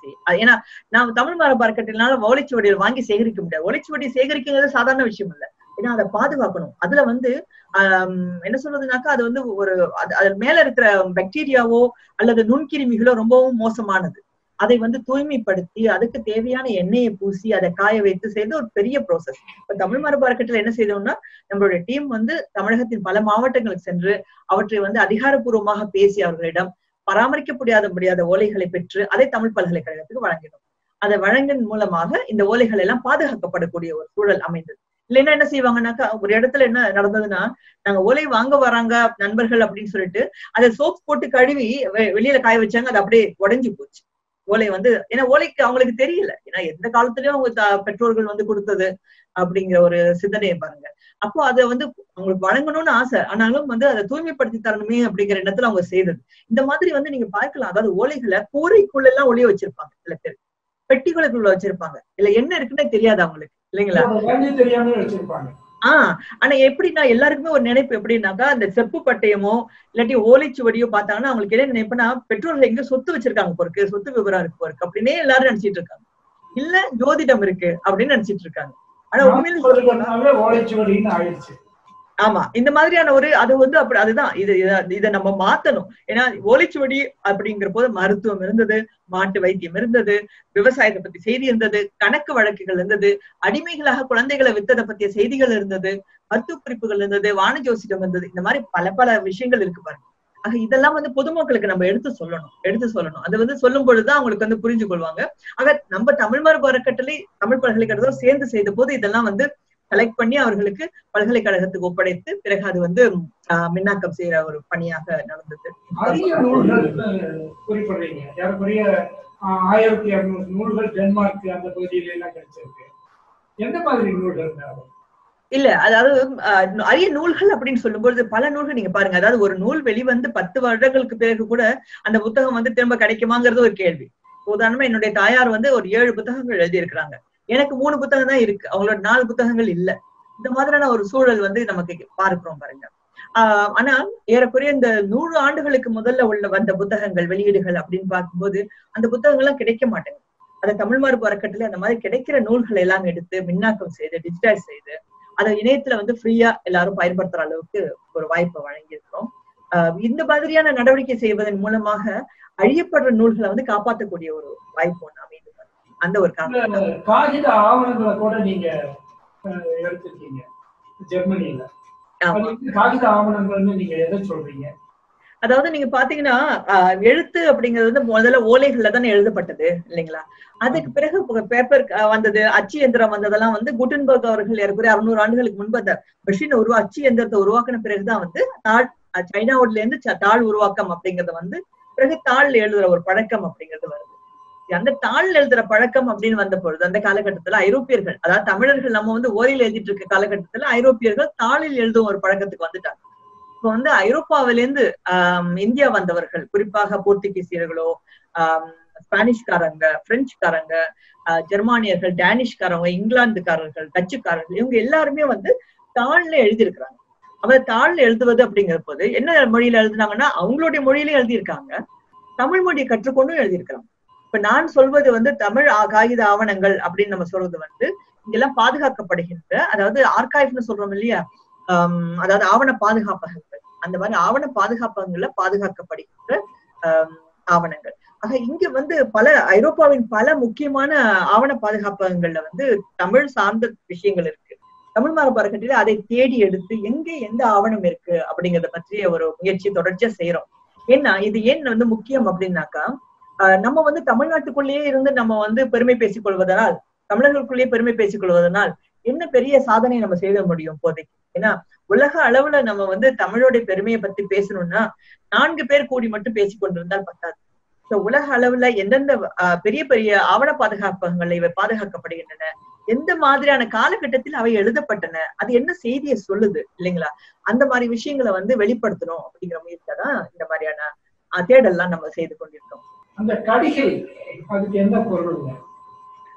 பத்தி அது ஏன்னா நாம் தமிழ் மரபு அறக்கட்டளைனால ஓலைச்சுவடிகள் வாங்கி சேகரிக்க முடியாது ஓலைச்சுவடி சேகரிக்கிறது சாதாரண விஷயம் இல்ல ஏன்னா அதை பாதுகாக்கணும் அதுல வந்து ஆஹ் என்ன சொல்றதுனாக்கா அது வந்து ஒரு அது அது மேல இருக்கிற பாக்டீரியாவோ அல்லது நுண்கிருமிகளோ ரொம்பவும் மோசமானது அதை வந்து தூய்மைப்படுத்தி அதுக்கு தேவையான எண்ணெயை பூசி அதை காய வைத்து செய்து ஒரு பெரிய ப்ராசஸ் இப்ப தமிழ் மரபு அறக்கட்டளை என்ன செய்தோம்னா நம்மளுடைய டீம் வந்து தமிழகத்தின் பல மாவட்டங்களுக்கு சென்று அவற்றை வந்து அதிகாரப்பூர்வமாக பேசி அவர்களிடம் பராமரிக்க முடியாத முடியாத ஓலைகளை பெற்று அதை தமிழ் பல்கலைக்கழகத்துக்கு வழங்கினோம் அதை வழங்கின் மூலமாக இந்த ஓலைகள் எல்லாம் பாதுகாக்கப்படக்கூடிய ஒரு சூழல் அமைந்தது இல்லைன்னா என்ன செய்வாங்கன்னாக்கா ஒரு இடத்துல என்ன நடந்ததுன்னா நாங்க ஓலை வாங்க வராங்க நண்பர்கள் அப்படின்னு சொல்லிட்டு அதை சோப் போட்டு கழுவி வெ- வெளியில காய வச்சாங்க அது அப்படியே உடைஞ்சு போச்சு ஓலை வந்து ஏன்னா ஓலைக்கு அவங்களுக்கு தெரியல ஏன்னா எந்த காலத்துலயும் அவங்க த- பெற்றோர்கள் வந்து கொடுத்தது அப்படிங்கிற ஒரு சிந்தனையை பாருங்க அப்போ அதை வந்து அவங்களுக்கு வழங்கணும்னு ஆசை ஆனாலும் வந்து அதை தூய்மைப்படுத்தி தரணுமே அப்படிங்கிற எண்ணத்துல அவங்க செய்தது இந்த மாதிரி வந்து நீங்க பார்க்கலாம் அதாவது ஓலைகளை கூரைக்குள்ள எல்லாம் ஒளிய வச்சிருப்பாங்க சில பேர் பெட்டிகளுக்குள்ள வச்சிருப்பாங்க இல்ல என்ன இருக்குன்னே தெரியாது அவங்களுக்கு இல்லைங்களா வேண்டி தெரியாம வச்சிருப்பாங்க ஆஹ் ஆனா எப்படின்னா எல்லாருக்குமே ஒரு நினைப்பு எப்படின்னாக்கா அந்த செப்பு பட்டயமோ இல்லாட்டி ஓலைச்சுவடியோ பார்த்தாங்கன்னா அவங்களுக்கு என்ன நினைப்புனா பெற்றோர்கள் எங்க சொத்து வச்சிருக்காங்க போருக்கு சொத்து விவரம் இருக்கு போருக்கு அப்படின்னே எல்லாரும் நினைச்சிட்டு இருக்காங்க இல்ல ஜோதிடம் இருக்கு அப்படின்னு நினைச்சிட்டு இருக்காங்க ஆனா உண்மையில சொல்ல போனா- சொல்றதுனால ஓலைச்சுவடின்னு ஆயிடுச்சு ஆமா இந்த மாதிரியான ஒரு அது வந்து அப்படி அதுதான் இது இத- இதை நம்ம மாத்தணும் ஏன்னா ஓலைச்சுவடி அப்படிங்கிற போது மருத்துவம் இருந்தது மாட்டு வைத்தியம் இருந்தது விவசாயத்தை பத்தி செய்தி இருந்தது கணக்கு வழக்குகள் இருந்தது அடிமைகளாக குழந்தைகளை வித்ததை பத்திய செய்திகள் இருந்தது மருத்துவ குறிப்புகள் இருந்தது வானஜோசிடம் இருந்தது இந்த மாதிரி பல பல விஷயங்கள் இருக்கு பாருங்க ஆக இதெல்லாம் வந்து பொதுமக்களுக்கு நம்ம எடுத்து சொல்லணும் எடுத்து சொல்லணும் அது வந்து சொல்லும் பொழுதுதான் அவங்களுக்கு வந்து புரிஞ்சு கொள்வாங்க ஆக நம்ம தமிழ் மரபு அறக்கட்டளை தமிழ் பல்கலைக்கழகம் சேர்ந்து செய்த போது இதெல்லாம் வந்து கலெக்ட் பண்ணி அவர்களுக்கு பல்கலைக்கழகத்துக்கு ஒப்படைத்து பிறகு அது வந்து ஆஹ், மின்னாக்கம் செய்யற ஒரு பணியாக நடந்தது அதிக நூல்கள் அஹ், குறிப்பிடுறீங்க ஏறக்குறைய ஆஹ், ஆயிரத்தி இருநூறு நூல்கள் டென்மார்க் அந்த பகுதியில எல்லாம் கிடைச்சிருக்கு எந்த மாதிரி நூல்கள் தேவை? இல்ல அதாவது ஆஹ், அரிய நூல்கள் அப்படின்னு சொல்லும்போது பல நூல்கள் நீங்க பாருங்க அதாவது ஒரு நூல் வெளிவந்து பத்து வருடங்களுக்கு பிறகு கூட அந்த புத்தகம் வந்து திரும்ப கிடைக்குமாங்கிறது ஒரு கேள்வி உதாரணமா என்னுடைய தாயார் வந்து ஒரு ஏழு புத்தகங்கள் எழுதி இருக்கிறாங்க எனக்கு மூணு புத்தகம் தான் இருக்கு அவங்களோட நாலு புத்தகங்கள் இல்ல இந்த மாதிரியான ஒரு சூழல் வந்து நமக்கு பார்க்கிறோம் பாருங்க ஆஹ் ஆனா ஏறக்குறைய இந்த நூறு ஆண்டுகளுக்கு முதல்ல உள்ள வந்த புத்தகங்கள் வெளியீடுகள் அப்படின்னு பார்க்கும்போது அந்த புத்தகங்கள் எல்லாம் கிடைக்க மாட்டேங்குது அதை தமிழ் மரபு அறக்கட்டளை அந்த மாதிரி கிடைக்கிற நூல்களை எல்லாம் எடுத்து மின்னாக்கம் செய்து டிஜிட்டைஸ் செய்து அதை இணையத்துல வந்து ஃப்ரீயா எல்லாரும் பயன்படுத்துற அளவுக்கு ஒரு வாய்ப்பை வழங்கியிருக்கிறோம் ஆஹ் இந்த மாதிரியான நடவடிக்கை செய்வதன் மூலமாக அழியப்படுற நூல்களை வந்து காப்பாற்றக்கூடிய ஒரு வாய்ப்பு ஒண்ணு அமைந்து அந்த ஒரு காரணம் இந்த காகித ஆவணங்களை கூட நீங்க அஹ், எடுத்திருக்கீங்க ஜெர்மனியில ஆமா அது வந்து காகித ஆவணங்கள்னு நீங்க எதை சொல்றீங்க அதாவது நீங்க பாத்தீங்கன்னா ஆஹ் எழுத்து அப்படிங்கிறது வந்து முதல்ல ஓலைகள்ல தானே எழுதப்பட்டது இல்லைங்களா அதுக்கு பிறகு பேப்பர் வந்தது அச்சு எந்திரம் வந்ததெல்லாம் வந்து குட்டன்பர்க் அவர்கள் ஏறக்குறைய அறுநூறு ஆண்டுகளுக்கு முன்பு அந்த மெஷின் உருவா அச்சு எந்திரத்தை உருவாக்கின பிறகுதான் வந்து தாழ் அஹ் சைனாவுல இருந்து ச- தாழ் உருவாக்கம் அப்படிங்கறது வந்து பிறகு தாள் எழுதுற ஒரு பழக்கம் அப்படிங்கிறது வருது அந்த தாள் எழுதுற பழக்கம் அப்படின்னு வந்த பொழுது அந்த காலகட்டத்துல ஐரோப்பியர்கள் அதாவது தமிழர்கள் நம்ம வந்து ஓரில் எழுதிட்டு இருக்க காலகட்டத்துல ஐரோப்பியர்கள் தாளில் எழுதும் ஒரு பழக்கத்துக்கு வந்துட்டாங்க இப்போ வந்து ஐரோப்பாவிலேருந்து ஆஹ் இந்தியா வந்தவர்கள் குறிப்பாக போர்த்துகீசியர்களோ ஆஹ் ஸ்பானிஷ்காரங்க பிரெஞ்சுக்காரங்க ஆஹ் ஜெர்மானியர்கள் டேனிஷ்காரங்க இங்கிலாந்துக்காரர்கள் டச்சுக்காரர்கள் இவங்க எல்லாருமே வந்து தாள்ல எழுதியிருக்கிறாங்க அவர் தாள்ல எழுதுவது அப்படிங்கிற போது என்ன மொழியில எழுதுனாங்கன்னா அவங்களுடைய மொழியிலும் எழுதியிருக்காங்க தமிழ் மொழியை கற்றுக்கொண்டும் எழுதியிருக்கிறாங்க இப்ப நான் சொல்வது வந்து தமிழ் ஆ- காகித ஆவணங்கள் அப்படின்னு நம்ம சொல்றது வந்து இங்கெல்லாம் பாதுகாக்கப்படுகின்ற அதாவது ஆர்கைவ்னு சொல்றோம் இல்லையா ஆம், அதாவது ஆவண பாதுகாப்பகங்கள் அந்த மாதிரி ஆவண பாதுகாப்பகங்கள்ல பாதுகாக்கப்படுகின்ற ஆம், ஆவணங்கள் ஆக இங்க வந்து பல ஐரோப்பாவின் பல முக்கியமான ஆவண பாதுகாப்பகங்கள்ல வந்து தமிழ் சார்ந்த விஷயங்கள் இருக்கு தமிழ் மரபு அறக்கட்டளை அதை தேடி எடுத்து எங்க எந்த ஆவணம் இருக்கு அப்படிங்கறத பற்றிய ஒரு முயற்சி தொடர்ச்சியா செய்யறோம் ஏன்னா இது ஏன் வந்து முக்கியம் அப்படின்னாக்கா ஆஹ் நம்ம வந்து தமிழ்நாட்டுக்குள்ளேயே இருந்து நம்ம வந்து பெருமை பேசிக் கொள்வதனால் தமிழர்களுக்குள்ளேயே பெருமை பேசிக் கொள்வதனால் என்ன பெரிய சாதனை நம்ம செய்த முடியும் இப்போதைக்கு ஏன்னா உலக அளவுல நம்ம வந்து தமிழோட பெருமையை பத்தி பேசணும்னா நான்கு பேர் கூடி மட்டும் பேசிக் கொண்டிருந்தால் பத்தாது So, உலக அளவுல எந்தெந்த ஆஹ், பெரிய பெரிய ஆவண பாதுகாப்பகங்கள் இவை பாதுகாக்கப்படுகின்றன எந்த மாதிரியான காலகட்டத்தில் அவை எழுதப்பட்டன அது என்ன செய்தியை சொல்லுது இல்லைங்களா அந்த மாதிரி விஷயங்களை வந்து வெளிப்படுத்தணும் அப்படிங்கிற முயற்சியை தான் இந்த மாதிரியான ஆஹ், தேடல்லாம் நம்ம செய்து கொண்டிருக்கோம் அந்த கடிகை அதுக்கு என்ன பொருளுங்க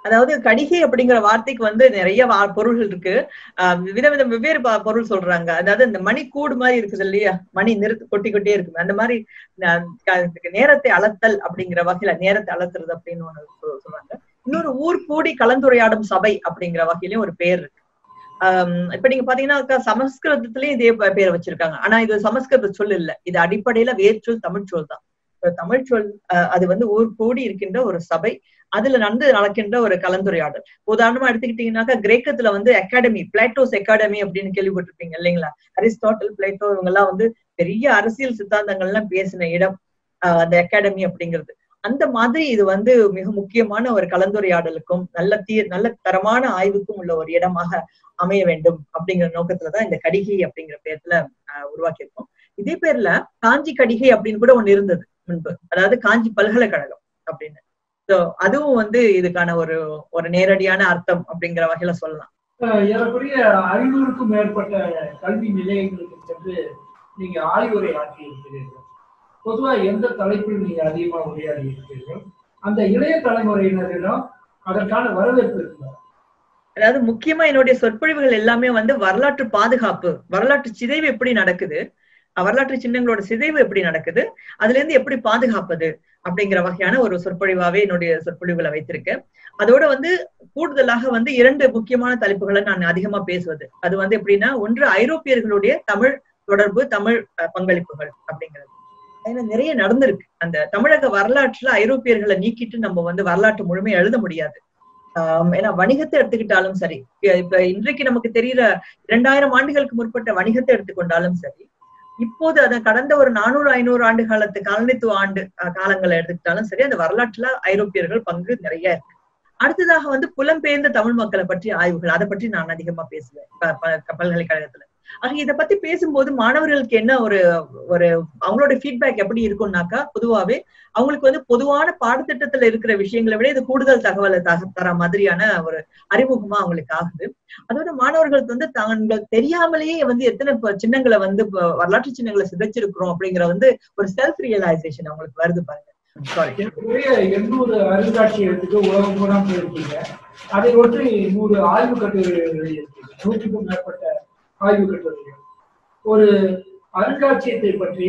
அதாவது கடிகை அப்படிங்கிற வார்த்தைக்கு வந்து நிறைய வா- பொருள்கள் இருக்கு ஆஹ் விதவித வெவ்வேறு ப- பொருள் சொல்றாங்க அதாவது இந்த மணி கூடு மாதிரி இருக்குது இல்லையா மணி நிறுத்து கொட்டி கொட்டே இருக்கு அந்த மாதிரி ந- க- இதுக்கு நேரத்தை அளத்தல் அப்படிங்கிற வகையில நேரத்தை அளத்துறது அப்படின்னு ஒண்ணு சொல்- சொல்றாங்க இன்னொரு ஊர் கூடி கலந்துரையாடும் சபை அப்படிங்கிற வகையிலயும் ஒரு பேர் இருக்கு ஆஹ் இப்ப நீங்க பாத்தீங்கன்னா அக்கா, சமஸ்கிருதத்திலயும் இதே ப- பேர் வச்சிருக்காங்க ஆனா இது சமஸ்கிருத சொல் இல்ல இது அடிப்படையில வேர்ச்சொல் தமிழ் சொல் தான் இப்ப தமிழ் சொல் ஆஹ் அது வந்து ஊர் கூடி இருக்கின்ற ஒரு சபை அதுல நடந்து நடக்கின்ற ஒரு கலந்துரையாடல் உதாரணமா எடுத்துக்கிட்டீங்கன்னாக்கா கிரேக்கத்துல வந்து அகாடமி பிளாட்டோஸ் அகாடமி அப்படின்னு கேள்விப்பட்டிருப்பீங்க இல்லைங்களா அரிஸ்டாட்டில் பிளேட்டோ இவங்க எல்லாம் வந்து பெரிய அரசியல் சித்தாந்தங்கள்லாம் பேசின இடம் ஆஹ் அந்த அகாடமி அப்படிங்கிறது அந்த மாதிரி இது வந்து மிக முக்கியமான ஒரு கலந்துரையாடலுக்கும் நல்ல தீ நல்ல தரமான ஆய்வுக்கும் உள்ள ஒரு இடமாக அமைய வேண்டும் அப்படிங்கிற நோக்கத்துலதான் இந்த கடிகை அப்படிங்கிற பேர்ல ஆஹ் உருவாக்கியிருக்கோம் இதே பேர்ல காஞ்சி கடிகை அப்படின்னு கூட ஒண்ணு இருந்தது முன்பு அதாவது காஞ்சி பல்கலைக்கழகம் அப்படின்னு சோ அதுவும் வந்து இதுக்கான ஒரு ஒரு நேரடியான அர்த்தம் அப்படிங்கிற வகையில சொல்லலாம் அஹ் ஏறக்குறைய ஐநூறுக்கும் மேற்பட்ட கல்வி நிலையங்களுக்கு சென்று நீங்க ஆய்வுரை ஆற்றி இருக்கிறீர்கள் பொதுவா எந்த தலைப்பில் நீங்க அதிகமா உரையாடி இருக்கிறீர்கள் அந்த இளைய தலைமுறையினரிடம் அதற்கான வரவேற்பு இருக்குதா அதாவது முக்கியமா என்னுடைய சொற்பொழிவுகள் எல்லாமே வந்து வரலாற்று பாதுகாப்பு வரலாற்று சிதைவு எப்படி நடக்குது அஹ் வரலாற்று சின்னங்களோட சிதைவு எப்படி நடக்குது அதுல இருந்து எப்படி பாதுகாப்பது அப்படிங்கிற வகையான ஒரு சொற்பொழிவாவே என்னுடைய சொற்பொழிவுகளை வைத்திருக்கேன் அதோட வந்து கூடுதலாக வந்து இரண்டு முக்கியமான தலைப்புகளை நான் அதிகமா பேசுவது அது வந்து எப்படின்னா ஒன்று ஐரோப்பியர்களுடைய தமிழ் தொடர்பு தமிழ் அஹ், பங்களிப்புகள் அப்படிங்கிறது ஏன்னா நிறைய நடந்திருக்கு அந்த தமிழக வரலாற்றுல ஐரோப்பியர்களை நீக்கிட்டு நம்ம வந்து வரலாற்று முழுமையா எழுத முடியாது ஆஹ் ஏன்னா வணிகத்தை எடுத்துக்கிட்டாலும் சரி இப்ப- இப்ப இன்றைக்கு நமக்கு தெரிகிற இரண்டாயிரம் ஆண்டுகளுக்கு முற்பட்ட வணிகத்தை எடுத்துக்கொண்டாலும் சரி இப்போது அதை கடந்த ஒரு நானூறு ஐநூறு ஆண்டு காலத்து காலனித்துவ ஆண்டு அஹ், காலங்களை எடுத்துக்கிட்டாலும் சரி அந்த வரலாற்றுல ஐரோப்பியர்கள் பங்கு நிறைய இருக்கு அடுத்ததாக வந்து புலம்பெயர்ந்த தமிழ் மக்களை பற்றி ஆய்வுகள் அதை பற்றி நான் அதிகமா பேசுவேன் ப- ப- பல்கலைக்கழகத்துல ஆக இதை பத்தி பேசும்போது மாணவர்களுக்கு என்ன ஒரு ஒரு அவங்களோட ஃபீட்பேக் எப்படி இருக்கும்னாக்கா பொதுவாவே அவங்களுக்கு வந்து பொதுவான பாடத்திட்டத்துல இருக்கிற விஷயங்களை விட இது கூடுதல் தகவலை தக தர மாதிரியான ஒரு அறிமுகமா அவங்களுக்கு ஆகுது அதோட மாணவர்களுக்கு வந்து தாங்கள் தெரியாமலேயே வந்து எத்தனை ப- சின்னங்களை வந்து ப- வரலாற்று சின்னங்களை சிதைச்சிருக்கிறோம் அப்படிங்கிற வந்து ஒரு செல்ஃப் ரியலைசேஷன் அவங்களுக்கு வருது பாருங்க சாரி ஏறக்குறைய எண்ணூறு அருங்காட்சியகத்துக்கு உலகம் பூரா போயிருக்கீங்க அதை ஒற்றி நூறு ஆய்வு கட்டுரைகள் எழுதியிருக்கீங்க நூற்றுக்கும் மேற்பட்ட ஆய்வு கட்டுரைகள் ஒரு அருங்காட்சியகத்தை பற்றி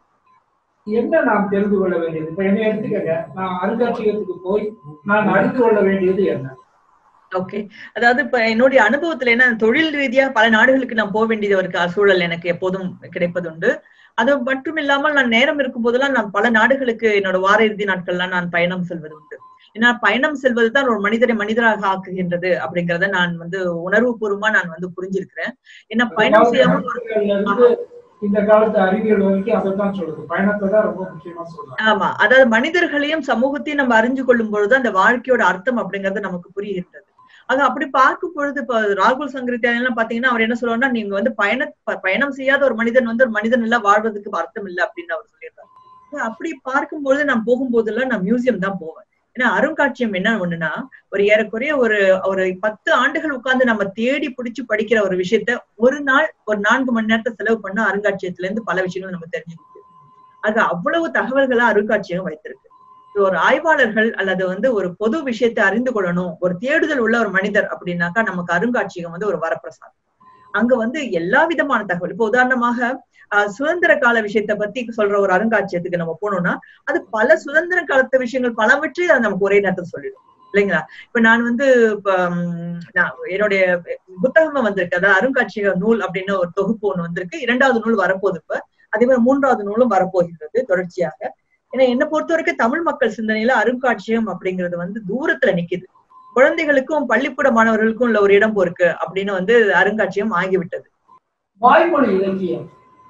என்ன நாம் தெரிந்து கொள்ள வேண்டியது இப்ப என்ன எடுத்துக்கங்க நான் அருங்காட்சியகத்துக்கு போய் நான் அறிந்து கொள்ள வேண்டியது என்ன ஓகே அதாவது இப்ப என்னுடைய அனுபவத்துல என்ன தொழில் ரீதியா பல நாடுகளுக்கு நான் போக வேண்டியது ஒரு கா- சூழல் எனக்கு எப்போதும் கிடைப்பதுண்டு அது மட்டும் இல்லாமல் நான் நேரம் இருக்கும் போதெல்லாம் நான் பல நாடுகளுக்கு என்னோட வார இறுதி நாட்கள்லாம் நான் பயணம் செல்வது உண்டு ஏன்னா பயணம் செல்வது தான் ஒரு மனிதரை மனிதராக ஆக்குகின்றது அப்படிங்கறத நான் வந்து உணர்வுபூர்வமா நான் வந்து புரிஞ்சிருக்கிறேன் ஏன்னா பயணம் செய்யாம ஒரு அறிவியல்ல இருந்து இந்த காலத்து அறிவியல் வரைக்கும் அதைத்தான் சொல்லுது பயணத்தை தான் ரொம்ப முக்கியமா சொல்றாங்க ஆமா அதாவது மனிதர்களையும் சமூகத்தையும் நம்ம அறிஞ்சு கொள்ளும் பொழுது அந்த வாழ்க்கையோட அர்த்தம் அப்படிங்கறது நமக்கு புரிகின்றது அது அப்படி பார்க்கும் பொழுது இப்ப ராகுல் சங்கரித்யான் எல்லாம் பாத்தீங்கன்னா அவர் என்ன சொல்லுவாருன்னா நீங்க வந்து பயண ப- பயணம் செய்யாத ஒரு மனிதன் வந்து ஒரு மனிதன் எல்லாம் வாழ்வதற்கு அர்த்தம் இல்லை அப்படின்னு அவர் சொல்லியிருக்காரு அப்படி பார்க்கும்பொழுது நான் போகும்போதெல்லாம் நான் மியூசியம் தான் போவேன் ஏன்னா அருங்காட்சியம் என்ன ஒண்ணுன்னா ஒரு ஏறக்குறைய ஒரு ஒரு பத்து ஆண்டுகள் உட்கார்ந்து நம்ம தேடி பிடிச்சு படிக்கிற ஒரு விஷயத்த ஒரு நாள் ஒரு நான்கு மணி நேரத்தை செலவு பண்ண அருங்காட்சியகத்துல இருந்து பல விஷயங்கள் நம்ம தெரிஞ்சுக்க முடியும் அது அவ்வளவு தகவல்களா அருங்காட்சியகம் வைத்திருக்கு இது ஒரு ஆய்வாளர்கள் அல்லது வந்து ஒரு பொது விஷயத்தை அறிந்து கொள்ளணும் ஒரு தேடுதல் உள்ள ஒரு மனிதர் அப்படின்னாக்கா நமக்கு அருங்காட்சியகம் வந்து ஒரு வரப்பிரசாதம் அங்க வந்து எல்லா விதமான தகவல் இப்ப உதாரணமாக ஆஹ், சுதந்திர கால விஷயத்தை பத்தி சொல்ற ஒரு அருங்காட்சியகத்துக்கு நம்ம போனோம்னா அது பல சுதந்திர காலத்து விஷயங்கள் பலவற்றை அது நமக்கு ஒரே நேரத்தில் சொல்லிடும் இல்லைங்களா இப்ப நான் வந்து இப்ப ம், நான் என்னுடைய புத்தகமா வந்திருக்கு அதாவது அருங்காட்சியக நூல் அப்படின்னு ஒரு தொகுப்பு ஒண்ணு வந்திருக்கு இரண்டாவது நூல் வரப்போகுது இப்ப அதே மாதிரி மூன்றாவது நூலும் வரப்போகின்றது தொடர்ச்சியாக ஏன்னா என்னை பொறுத்த வரைக்கும் தமிழ் மக்கள் சிந்தனையில அருங்காட்சியகம் அப்படிங்கிறது வந்து தூரத்துல நிக்குது குழந்தைகளுக்கும் பள்ளிக்கூட மாணவர்களுக்கும் உள்ள ஒரு இடம் இருக்கு அப்படின்னு வந்து அருங்காட்சியகம் ஆகிவிட்டது வாய்மொழி இலக்கியம்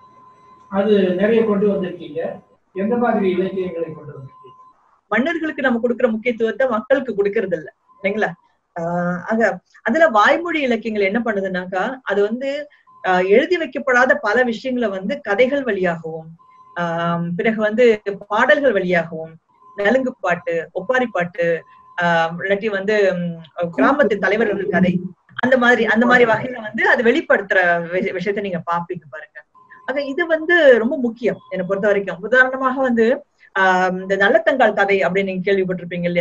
அது நிறைய கொண்டு வந்திருக்கீங்க எந்த மாதிரி இலக்கியங்களை கொண்டு வந்திருக்கீங்க மன்னர்களுக்கு நம்ம கொடுக்கிற முக்கியத்துவத்தை மக்களுக்கு கொடுக்கறது இல்ல இல்லைங்களா ஆஹ் ஆக அதுல வாய்மொழி இலக்கியங்கள் என்ன பண்ணுதுன்னாக்கா அது வந்து ஆஹ் எழுதி வைக்கப்படாத பல விஷயங்களை வந்து கதைகள் வழியாகவும் ஆஹ் பிறகு வந்து பாடல்கள் வழியாகவும் நலுங்கு பாட்டு ஒப்பாரி பாட்டு ஆஹ் இல்லாட்டி வந்து உம், கிராமத்து தலைவர்கள் கதை அந்த மாதிரி அந்த மாதிரி வகையில வந்து அது வெளிப்படுத்துற வி- விஷயத்த நீங்க பாப்பீங்க பாருங்க ஆக இது வந்து ரொம்ப முக்கியம் என்னை பொறுத்த வரைக்கும் உதாரணமாக வந்து ஆஹ் இந்த நல்லத்தங்கால் கதை அப்படின்னு நீங்க கேள்விப்பட்டிருப்பீங்க இல்லையா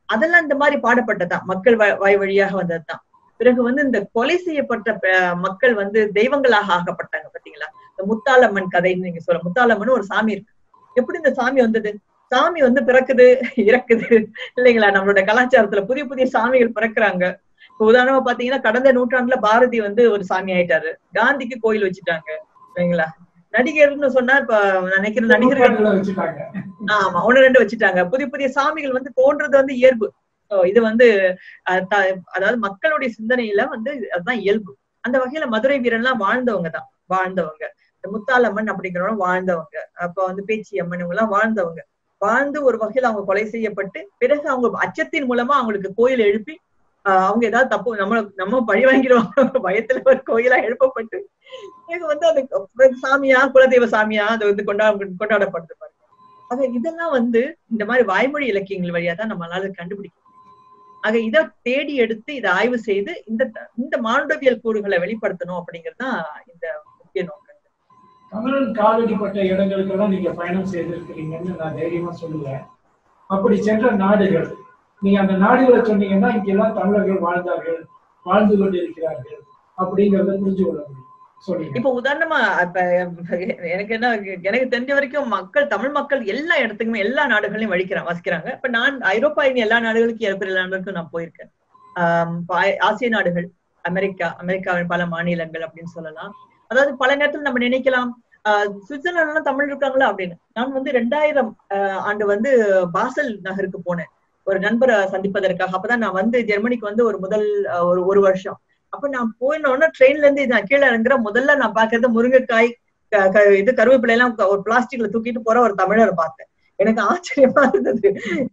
அதெல்லாம் இந்த மாதிரி பாடப்பட்டதுதான் மக்கள் வாய் வாய் வழியாக வந்ததுதான் பிறகு வந்து இந்த கொலை செய்யப்பட்ட ப- மக்கள் வந்து தெய்வங்களாக ஆகப்பட்டாங்க பாத்தீங்களா இந்த முத்தாலம்மன் கதைன்னு நீங்க சொல்ல முத்தாலம்மன் ஒரு சாமி இருக்கு எப்படி இந்த சாமி வந்தது சாமி வந்து பிறக்குது இறக்குது இல்லைங்களா நம்மளோட கலாச்சாரத்துல புதிய புதிய சாமிகள் பிறக்குறாங்க இப்ப உதாரணமா பாத்தீங்கன்னா கடந்த நூற்றாண்டுல பாரதி வந்து ஒரு சாமி ஆயிட்டாரு காந்திக்கு கோயில் வச்சுட்டாங்க இல்லைங்களா நடிகர்னு சொன்னா இப்ப நான் நினைக்கிறேன் நடிகர்கள் நூற்றாண்டுல வச்சுட்டாங்க ஆமா ஒண்ணு ரெண்டு வச்சுட்டாங்க புதிய புதிய சாமிகள் வந்து தோன்றது வந்து இயல்பு So, இது வந்து அஹ், த- அதாவது மக்களுடைய சிந்தனையில வந்து அதுதான் இயல்பு அந்த வகையில மதுரை வீரன்லாம் வாழ்ந்தவங்க தான் வாழ்ந்தவங்க இந்த முத்தாலம்மன் அப்படிங்கிறவங்க வாழ்ந்தவங்க அப்ப வந்து பேச்சியம்மன் இவங்க எல்லாம் வாழ்ந்தவங்க வாழ்ந்து ஒரு வகையில அவங்க கொலை செய்யப்பட்டு பிறகு அவங்க அச்சத்தின் மூலமா அவங்களுக்கு கோயில் எழுப்பி ஆஹ் அவங்க ஏதாவது தப்பு நம்ம நம்ம பழி வாங்கிடுவாங்க பயத்துல ஒரு கோயிலா எழுப்பப்பட்டு பிறகு வந்து அது சாமியா குலதெய்வ சாமியா அது வந்து கொண்டா கொண்டாடப்படுது பாருங்க ஆக இதெல்லாம் வந்து இந்த மாதிரி வாய்மொழி இலக்கியங்கள் வழியா தான் நம்மளால கண்டுபிடிக்க முடியும். ஆக இதை தேடி எடுத்து இதை ஆய்வு செய்து இந்த இந்த மானுடவியல் கூறுகளை வெளிப்படுத்தணும் அப்படிங்கிறது தான் இந்த முக்கிய நோக்கம் தமிழன் காலடிப்பட்ட இடங்களுக்கெல்லாம் நீங்க பயணம் செய்திருக்கிறீங்கன்னு நான் தைரியமா சொல்லுவேன் அப்படி சென்ற நாடுகள் நீங்க அந்த நாடுகளை சொன்னீங்கன்னா இங்கெல்லாம் தமிழர்கள் வாழ்ந்தார்கள் வாழ்ந்து கொண்டிருக்கிறார்கள் அப்படிங்கறத புரிஞ்சு கொள்ள முடியும் சொல்லுங்க இப்ப உதாரணமா இப்ப எனக்கு என்ன எனக்கு தெரிஞ்ச வரைக்கும் மக்கள் தமிழ் மக்கள் எல்லா இடத்துக்குமே எல்லா நாடுகளையும் வழிக்கிறாங்க வசிக்கிறாங்க இப்ப நான் ஐரோப்பாவின் எல்லா நாடுகளுக்கும் ஏற்பட்ட எல்லா நாடுகளுக்கும் நான் போயிருக்கேன் ஆஹ் இப்ப ஆ- ஆசிய நாடுகள் அமெரிக்கா அமெரிக்காவின் பல மாநிலங்கள் அப்படின்னு சொல்லலாம் அதாவது பல நேரத்தில் நம்ம நினைக்கலாம் ஆஹ் சுவிட்சர்லாந்துல எல்லாம் தமிழ் இருக்காங்களா அப்படின்னு நான் வந்து ரெண்டாயிரம் ஆஹ் ஆண்டு வந்து பாசல் நகருக்கு போனேன் ஒரு நண்பரை சந்திப்பதற்காக அப்பதான் நான் வந்து ஜெர்மனிக்கு வந்து ஒரு முதல் ஆஹ் ஒரு ஒரு வருஷம் அப்ப நான் போயினோடனே ட்ரெயின்ல இருந்து நான் கீழே இறங்குற முதல்ல நான் பாக்குறது முருங்கைக்காய் க- க- இது கருவேப்பிலை எல்லாம் க- ஒரு பிளாஸ்டிக்ல தூக்கிட்டு போற ஒரு தமிழரை பார்த்தேன் எனக்கு ஆச்சரியமா இருந்தது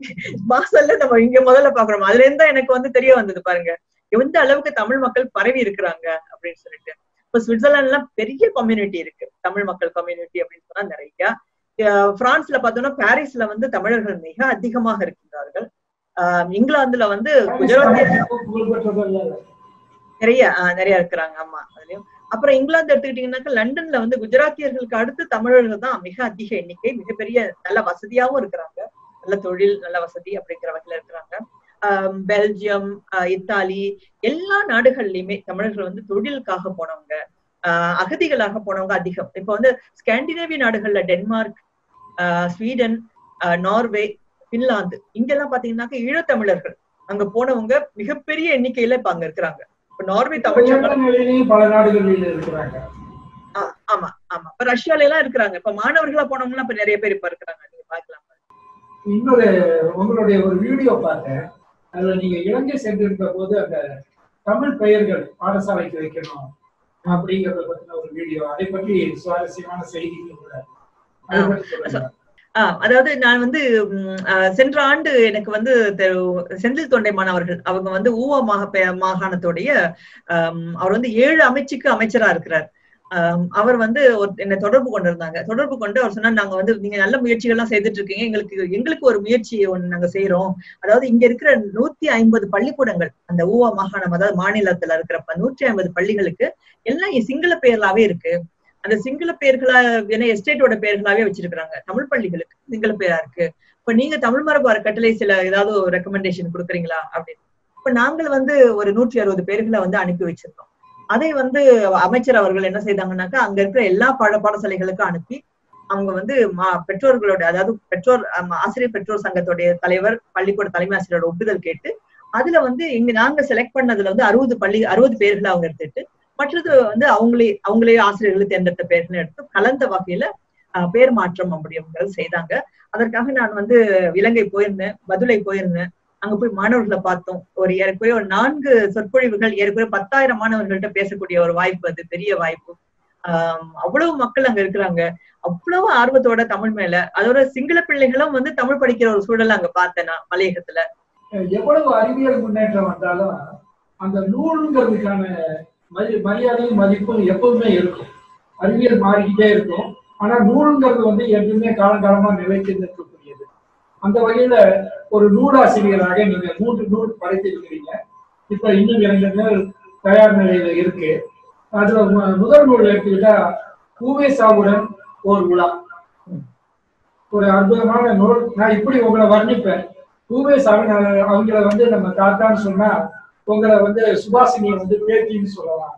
வாசல்ல நம்ம இங்க முதல்ல பாக்குறோம் அதுல இருந்தா எனக்கு வந்து தெரிய வந்தது பாருங்க எந்த அளவுக்கு தமிழ் மக்கள் பரவி இருக்கிறாங்க அப்படின்னு சொல்லிட்டு இப்ப சுவிட்சர்லாந்துல பெரிய கம்யூனிட்டி இருக்கு தமிழ் மக்கள் கம்யூனிட்டி அப்படின்னு சொன்னா நிறைய அஹ் பிரான்ஸ்ல பார்த்தோம்னா பாரிஸ்ல வந்து தமிழர்கள் மிக அதிகமாக இருக்கின்றார்கள் ஆஹ் இங்கிலாந்துல வந்து குஜராத்திய புகழ்பெற்றதல்ல நிறைய ஆஹ் நிறைய இருக்கிறாங்க ஆமா அதுலயும் அப்புறம் இங்கிலாந்து எடுத்துக்கிட்டீங்கன்னாக்கா லண்டன்ல வந்து குஜராத்தியர்களுக்கு அடுத்து தமிழர்கள் தான் மிக அதிக எண்ணிக்கை மிகப்பெரிய நல்ல வசதியாவும் இருக்கிறாங்க நல்ல தொழில் நல்ல வசதி அப்படிங்கிற வகையில இருக்கிறாங்க ஆஹ் பெல்ஜியம் ஆஹ் இத்தாலி எல்லா நாடுகள்லயுமே தமிழர்கள் வந்து தொழிலுக்காக போனவங்க ஆஹ் அகதிகளாக போனவங்க அதிகம் இப்ப வந்து ஸ்காண்டினேவிய நாடுகள்ல டென்மார்க் ஆஹ் ஸ்வீடன் ஆஹ் நார்வே பின்லாந்து இங்கெல்லாம் பாத்தீங்கன்னாக்கா ஈழத்தமிழர்கள் அங்க போனவங்க மிகப்பெரிய எண்ணிக்கையில இப்ப அங்க இருக்கிறாங்க இப்ப நார்வே தமிழ் உயர்ந்த நிலையிலையும் பல நாடுகளில் இருக்கிறாங்க ஆ- ஆமா ஆமா இப்ப ரஷ்யால எல்லாம் இருக்கிறாங்க இப்ப மாணவர்களா போனவங்க இப்ப நிறைய பேர் இப்ப இருக்கிறாங்க நீங்க பாக்கலாம் இன்னொரு உங்களுடைய ஒரு வீடியோ பார்த்தேன் அதுல நீங்க இலங்கை சென்றிருந்த போது அந்த தமிழ் பெயர்கள் பாடசாலைக்கு வைக்கணும் அப்படிங்கறத பத்தின ஒரு வீடியோ அதை பற்றி சுவாரஸ்யமான செய்திகள் கூட அதை பற்றி சொல்லுங்க ஆஹ் அதாவது நான் வந்து உம், ஆஹ் சென்ற ஆண்டு எனக்கு வந்து தெ- செந்தில் தொண்டைமான் அவர்கள் அவங்க வந்து ஊவா மாக பே- மாகாணத்துடைய ஆம், அவர் வந்து ஏழு அமைச்சுக்கு அமைச்சரா இருக்கிறார் ஆம், அவர் வந்து ஒரு என்னை தொடர்பு கொண்டிருந்தாங்க தொடர்பு கொண்டு அவர் சொன்னார் நாங்க வந்து நீங்க நல்ல முயற்சிகள்லாம் செய்துட்டு இருக்கீங்க எங்களுக்கு எங்களுக்கு ஒரு முயற்சி ஒண்ணு நாங்க செய்யறோம் அதாவது இங்க இருக்கிற நூத்தி ஐம்பது பள்ளிக்கூடங்கள் அந்த ஊவா மாகாணம் அதாவது மாநிலத்துல இருக்கிற ப- நூற்றி ஐம்பது பள்ளிகளுக்கு எல்லாம் இ- சிங்கள பெயர்களாவே இருக்கு அந்த சிங்கள பெயர்களா ஏன்னா எஸ்டேட்டோட பெயர்களாவே வச்சிருக்காங்க தமிழ் பள்ளிகளுக்கு சிங்கள பெயரா இருக்கு இப்ப நீங்க தமிழ் மரபு அறக்கட்டளை சில ஏதாவது ஒரு ரெக்கமெண்டேஷன் கொடுக்குறீங்களா அப்படின்னு இப்ப நாங்கள் வந்து ஒரு நூற்றி அறுபது பேர்களை வந்து அனுப்பி வச்சிருந்தோம் அதை வந்து அமைச்சர் அவர்கள் என்ன செய்தாங்கன்னாக்கா அங்க இருக்கிற எல்லா பாட பாடசாலைகளுக்கும் அனுப்பி அவங்க வந்து மா- பெற்றோர்களோட அதாவது பெற்றோர் ஆம், ஆசிரியர் பெற்றோர் சங்கத்துடைய தலைவர் பள்ளிக்கூட தலைமை ஆசிரியரோட ஒப்புதல் கேட்டு அதுல வந்து இங்க நாங்க செலக்ட் பண்ணதுல வந்து அறுபது பள்ளி அறுபது பேர்களை அவங்க எடுத்துட்டு மற்றது வந்து அவங்களே அவங்களே ஆசிரியர்களை தேர்ந்தெடுத்த பேர்களை எடுத்து கலந்த வகையில ஆஹ், பேர் மாற்றம் அப்படிங்கிறது செய்தாங்க அதற்காக நான் வந்து இலங்கை போயிருந்தேன் பதுளை போயிருந்தேன் அங்க போய் மாணவர்களை பார்த்தோம் ஒரு ஏறக்குறைய ஒரு நான்கு சொற்பொழிவுகள் ஏறக்குறைய பத்தாயிரம் மாணவர்கள்ட்ட பேசக்கூடிய ஒரு வாய்ப்பு அது பெரிய வாய்ப்பு ஆஹ் அவ்வளவு மக்கள் அங்க இருக்கிறாங்க அவ்வளவு ஆர்வத்தோட தமிழ் மேல அதோட சிங்கள பிள்ளைகளும் வந்து தமிழ் படிக்கிற ஒரு சூழல் அங்க பார்த்தேன் நான் மலையகத்துல எவ்வளவு அறிவியல் முன்னேற்றம் வந்தாலும் அந்த நூலுங்கிறதுக்கான மதி- மரியாதையும் மதிப்பும் எப்பவுமே இருக்கும் அறிவியல் மாறிக்கிட்டே இருக்கும் ஆனா நூலுங்கிறது வந்து எப்பவுமே காலங்காலமா நிலைத்து நிற்கக்கூடியது அந்த வகையில ஒரு நூலாசிரியராக நீங்க மூன்று நூல் படைத்திருக்கிறீங்க இப்ப இன்னும் இரண்டு நூல் தயார் நிலையில இருக்கு அதுல மு- முதல் நூல் எடுத்துக்கிட்டா பூவே சாவுடன் ஓர் உலா ஒரு அற்புதமான நூல் நான் இப்படி உங்களை வர்ணிப்பேன் பூவே சாமிநாதன் அவங்கள வந்து நம்ம தாத்தான்னு சொன்னா உங்களை வந்து சுபாஷினியை வந்து பேத்தின்னு சொல்லலாம்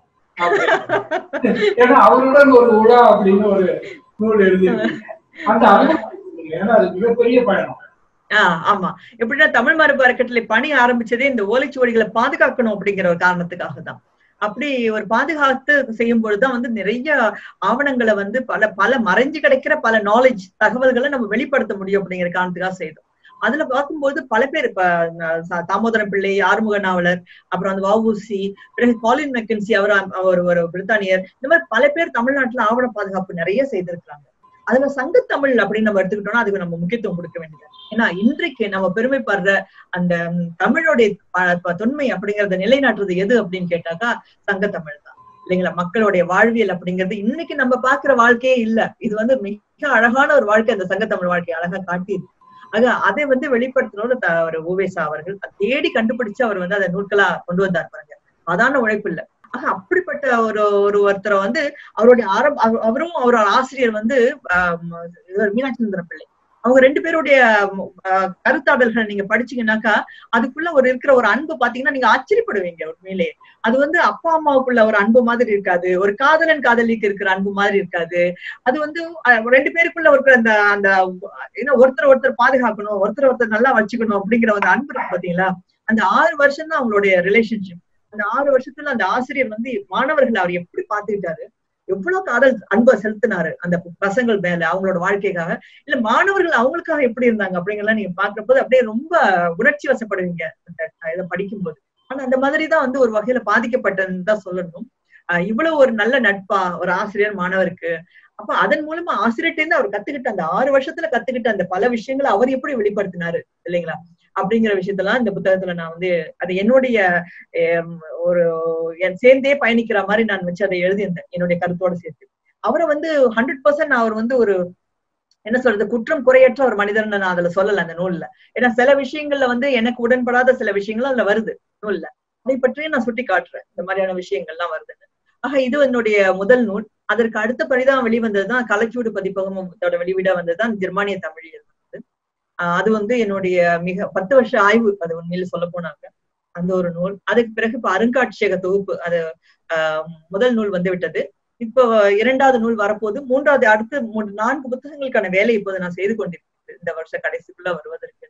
அப்படின்னு. ஏன்னா அவருடன் ஒரு உலா அப்படின்னு ஒரு நூல் எழுதியிருக்கீங்க அந்த அனுபவம் சொல்லுங்க. ஏன்னா அது மிகப்பெரிய பயணம் ஆஹ் ஆமா எப்படின்னா தமிழ் மரபு அறக்கட்டளை பணி ஆரம்பிச்சதே இந்த ஓலைச்சுவடிகளை பாதுகாக்கணும் அப்படிங்கிற ஒரு காரணத்துக்காக தான் அப்படி ஒரு பாதுகாத்து செய்யும் பொழுதுதான் வந்து நிறைய ஆவணங்களை வந்து பல பல மறைஞ்சு கிடைக்கிற பல நாலேஜ் தகவல்களை நம்ம வெளிப்படுத்த முடியும் அப்படிங்கிற காரணத்துக்காக செய்தோம் அதுல பார்க்கும்போது பல பேர் இப்ப அஹ், ச- தாமோதரம் பிள்ளை ஆறுமுக நாவலர் அப்புறம் அந்த வஉசி பிறகு காலின் மெக்கன்சி அவர் அவர் ஒரு பிரித்தானியர் இந்த மாதிரி பல பேர் தமிழ்நாட்டுல ஆவண பாதுகாப்பு நிறைய செய்திருக்கிறாங்க அதுல சங்கத்தமிழ் அப்படின்னு நம்ம எடுத்துக்கிட்டோம்னா அதுக்கு நம்ம முக்கியத்துவம் கொடுக்க வேண்டியது ஏன்னா இன்றைக்கு நம்ம பெருமைப்படுற அந்த ம், தமிழோடைய ப- ப- தொன்மை அப்படிங்கறத நிலைநாட்டுறது எது அப்படின்னு கேட்டாக்கா சங்கத்தமிழ் தான் இல்லைங்களா மக்களுடைய வாழ்வியல் அப்படிங்கிறது இன்னைக்கு நம்ம பாக்குற வாழ்க்கையே இல்ல இது வந்து மிக அழகான ஒரு வாழ்க்கை அந்த சங்கத்தமிழ் வாழ்க்கை அழகா காட்டியிருக்கு ஆக அதை வந்து வெளிப்படுத்தணும்னு த- ஒரு ஓவேசா அவர்கள் அதை தேடி கண்டுபிடிச்சு அவர் வந்து அதை நூல்களா கொண்டு வந்தார் பாருங்க சாதாரண உழைப்பு இல்ல ஆக அப்படிப்பட்ட ஒரு ஒரு ஒருத்தரை வந்து அவருடைய ஆரம்ப அவ- அவரும் அவரோட ஆசிரியர் வந்து ஆம், இவர் மீனாட்சி சுந்தரம் பிள்ளை அவங்க ரெண்டு பேருடைய ம், ஆஹ், கருத்தாடல்களை நீங்க படிச்சீங்கன்னாக்கா அதுக்குள்ள ஒரு இருக்கிற ஒரு அன்பு பாத்தீங்கன்னா நீங்க ஆச்சரியப்படுவீங்க உண்மையிலே அது வந்து அப்பா அம்மாவுக்குள்ள ஒரு அன்பு மாதிரி இருக்காது ஒரு காதலன் காதலிக்கு இருக்கிற அன்பு மாதிரி இருக்காது அது வந்து அஹ், ரெண்டு பேருக்குள்ள இருக்கிற அந்த அந்த ஏன்னா ஒருத்தர் ஒருத்தர் பாதுகாக்கணும் ஒருத்தர் ஒருத்தர் நல்லா வச்சுக்கணும் அப்படிங்கிற அந்த அன்பு இருக்கு பாத்தீங்களா அந்த ஆறு வருஷம் தான் அவங்களுடைய ரிலேஷன்ஷிப் அந்த ஆறு வருஷத்துல அந்த ஆசிரியர் வந்து மாணவர்களை அவர் எப்படி பாத்துக்கிட்டாரு எவ்வளவு காதல் அன்பை செலுத்தினாரு அந்த பசங்கள் மேல அவங்களோட வாழ்க்கைக்காக இல்ல மாணவர்கள் அவங்களுக்காக எப்படி இருந்தாங்க அப்படிங்கறதெல்லாம் நீங்க பாக்குறப்போது அப்படியே ரொம்ப உணர்ச்சி வசப்படுவீங்க அந்த இதை படிக்கும்போது ஆனா அந்த மாதிரிதான் வந்து ஒரு வகையில பாதிக்கப்பட்டதுன்னு தான் சொல்லணும் ஆஹ் இவ்வளவு ஒரு நல்ல நட்பா ஒரு ஆசிரியர் மாணவருக்கு அப்ப அதன் மூலமா ஆசிரியர்கிட்ட இருந்து அவர் கத்துக்கிட்ட அந்த ஆறு வருஷத்துல கத்துக்கிட்ட அந்த பல விஷயங்களை அவர் எப்படி வெளிப்படுத்தினாரு இல்லைங்களா அப்படிங்கிற விஷயத்தெல்லாம் இந்த புத்தகத்துல நான் வந்து அது என்னுடைய ஹம், ஒரு என் சேர்ந்தே பயணிக்கிற மாதிரி நான் வச்சு அதை எழுதியிருந்தேன் என்னுடைய கருத்தோட சேர்த்து அவரை வந்து ஹண்ட்ரட் பர்சன்ட் அவர் வந்து ஒரு என்ன சொல்றது குற்றம் குறையற்ற ஒரு மனிதர்னு நான் அதுல சொல்லல அந்த நூல்ல ஏன்னா சில விஷயங்கள்ல வந்து எனக்கு உடன்படாத சில விஷயங்கள் அதுல வருது நூல்ல அதை பற்றியும் நான் சுட்டி காட்டுறேன் இந்த மாதிரியான விஷயங்கள்லாம் வருதுன்னு ஆக இது என்னுடைய முதல் நூல் அதற்கு அடுத்தபடிதான் வெளிவந்ததுதான் கலைச்சூடு பதிப்பகமும் இதோட வெளிவிட வந்ததுதான் ஜெர்மானிய தமிழியல் வந்து ஆஹ் அது வந்து என்னுடைய மிக பத்து வருஷ ஆய்வு அது உண்மையில சொல்ல போனாங்க அந்த ஒரு நூல் அதுக்கு பிறகு இப்ப அருங்காட்சியக தொகுப்பு அது ஆஹ் முதல் நூல் வந்து விட்டது இப்போ இரண்டாவது நூல் வரப்போது மூன்றாவது அடுத்து மூன்று நான்கு புத்தகங்களுக்கான வேலை இப்போது நான் செய்து கொண்டிருக்கிறேன் இந்த வருஷ கடைசிக்குள்ள வருவதற்கு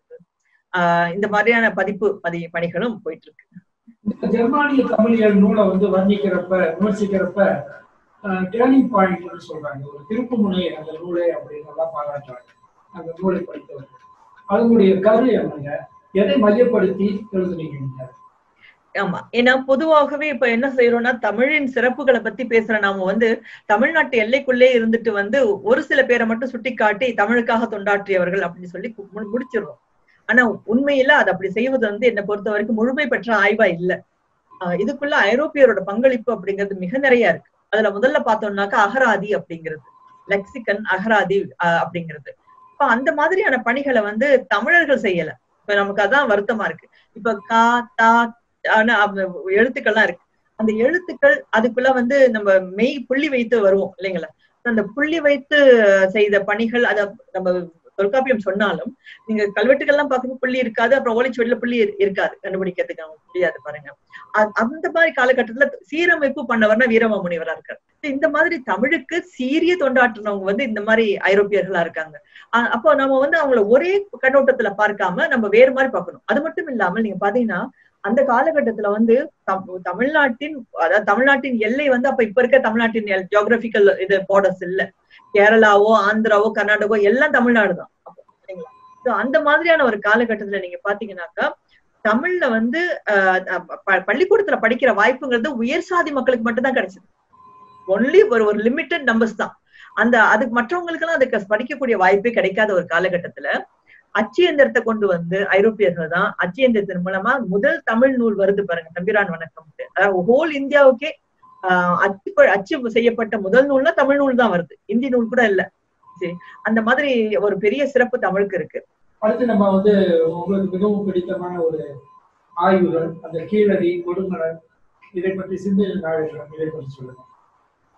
ஆஹ் இந்த மாதிரியான பதிப்பு பதி பணிகளும் போயிட்டு இருக்கு இந்த ஜெர்மானிய தமிழியல் நூலை வந்து வர்ணிக்கிறப்ப விமர்சிக்கிறப்ப டேர்னிங் பாயிண்ட்னு சொல்றாங்க ஒரு திருப்பு முனை அந்த நூலை அப்படின்னு எல்லாம் பாராட்டுறாங்க அந்த நூலை படித்தவர்கள் அதனுடைய கரு என்னங்க எதை மையப்படுத்தி எழுதுனீங்க நீங்க ஆமா ஏன்னா பொதுவாகவே இப்ப என்ன செய்யறோம்னா தமிழின் சிறப்புகளை பத்தி பேசுற நாம வந்து தமிழ்நாட்டு எல்லைக்குள்ளே இருந்துட்டு வந்து ஒரு சில பேரை மட்டும் சுட்டி காட்டி தமிழுக்காக தொண்டாற்றியவர்கள் அப்படின்னு சொல்லி மு- முடிச்சிடுறோம் ஆனா உண்மையில அது அப்படி செய்வது வந்து என்னை பொறுத்த வரைக்கும் முழுமை பெற்ற ஆய்வா இல்ல ஆஹ் இதுக்குள்ள ஐரோப்பியரோட பங்களிப்பு அப்படிங்கிறது மிக நிறைய இருக்கு அதுல முதல்ல பார்த்தோம்னாக்கா அகராதி அப்படிங்கிறது லெக்சிகன் அகராதி ஆஹ் அப்படிங்கிறது இப்ப அந்த மாதிரியான பணிகளை வந்து தமிழர்கள் செய்யல இப்ப நமக்கு அதான் வருத்தமா இருக்கு இப்ப கா தா ஆனா அந்த எழுத்துக்கள்லாம் இருக்கு அந்த எழுத்துக்கள் அதுக்குள்ள வந்து நம்ம மெய் புள்ளி வைத்து வருவோம் இல்லைங்களா அந்த புள்ளி வைத்து செய்த பணிகள் அத நம்ம தொல்காப்பியம் சொன்னாலும் நீங்க கல்வெட்டுகள்லாம் பார்க்கும்போது புள்ளி இருக்காது அப்புறம் ஓலைச்சுவடியில புள்ளி இரு- இருக்காது கண்டுபிடிக்கிறதுக்கு நமக்கு முடியாது பாருங்க அ- அந்த மாதிரி காலகட்டத்துல சீரமைப்பு பண்ணவர்னா வீரமாமுனிவரா இருக்காரு இந்த மாதிரி தமிழுக்கு சீரிய தொண்டாற்றினவங்க வந்து இந்த மாதிரி ஐரோப்பியர்களா இருக்காங்க அ- அப்போ நம்ம வந்து அவங்கள ஒரே கண்ணோட்டத்துல பார்க்காம நம்ம வேறு மாதிரி பார்க்கணும் அது மட்டும் இல்லாமல் நீங்க பாத்தீங்கன்னா அந்த காலகட்டத்துல வந்து தம்- தமிழ்நாட்டின் அதாவது தமிழ்நாட்டின் எல்லை வந்து அப்ப இப்ப இருக்க தமிழ்நாட்டின் ஜியோகிராபிக்கல் இது பார்டர்ஸ் இல்ல கேரளாவோ ஆந்திராவோ கர்நாடகோ எல்லாம் தமிழ்நாடு தான் அப்போ, சரிங்களா So, அந்த மாதிரியான ஒரு காலகட்டத்துல நீங்க பாத்தீங்கன்னாக்கா தமிழ்ல வந்து ஆஹ் அஹ் ப- பள்ளிக்கூடத்துல படிக்கிற வாய்ப்புங்கிறது உயர் சாதி மக்களுக்கு மட்டும்தான் கிடைச்சது ஒன்லி ஒரு ஒரு லிமிட்டட் நம்பர்ஸ் தான் அந்த அதுக்கு மற்றவங்களுக்கு எல்லாம் அதுக்கு படிக்கக்கூடிய வாய்ப்பே கிடைக்காத ஒரு காலகட்டத்துல அச்சு எந்திரத்தை கொண்டு வந்து ஐரோப்பியர்கள் தான் அச்சு எந்திரத்தின் மூலமா முதல் தமிழ் நூல் வருது பாருங்க தம்பிரான் வணக்கம் அதாவது ஹோல் இந்தியாவுக்கே ஆஹ் அச்சு ப- அச்சு செய்யப்பட்ட முதல் நூல்னா தமிழ் நூல் தான் வருது இந்தி நூல் கூட இல்ல சரி அந்த மாதிரி ஒரு பெரிய சிறப்பு தமிழுக்கு இருக்கு அடுத்து நம்ம வந்து உங்களுக்கு மிகவும் பிடித்தமான ஒரு ஆய்வுகள் அந்த கீழடி கொடுமலர் இதை பற்றி சிந்து நாகரிகம் இதை பற்றி சொல்லுங்க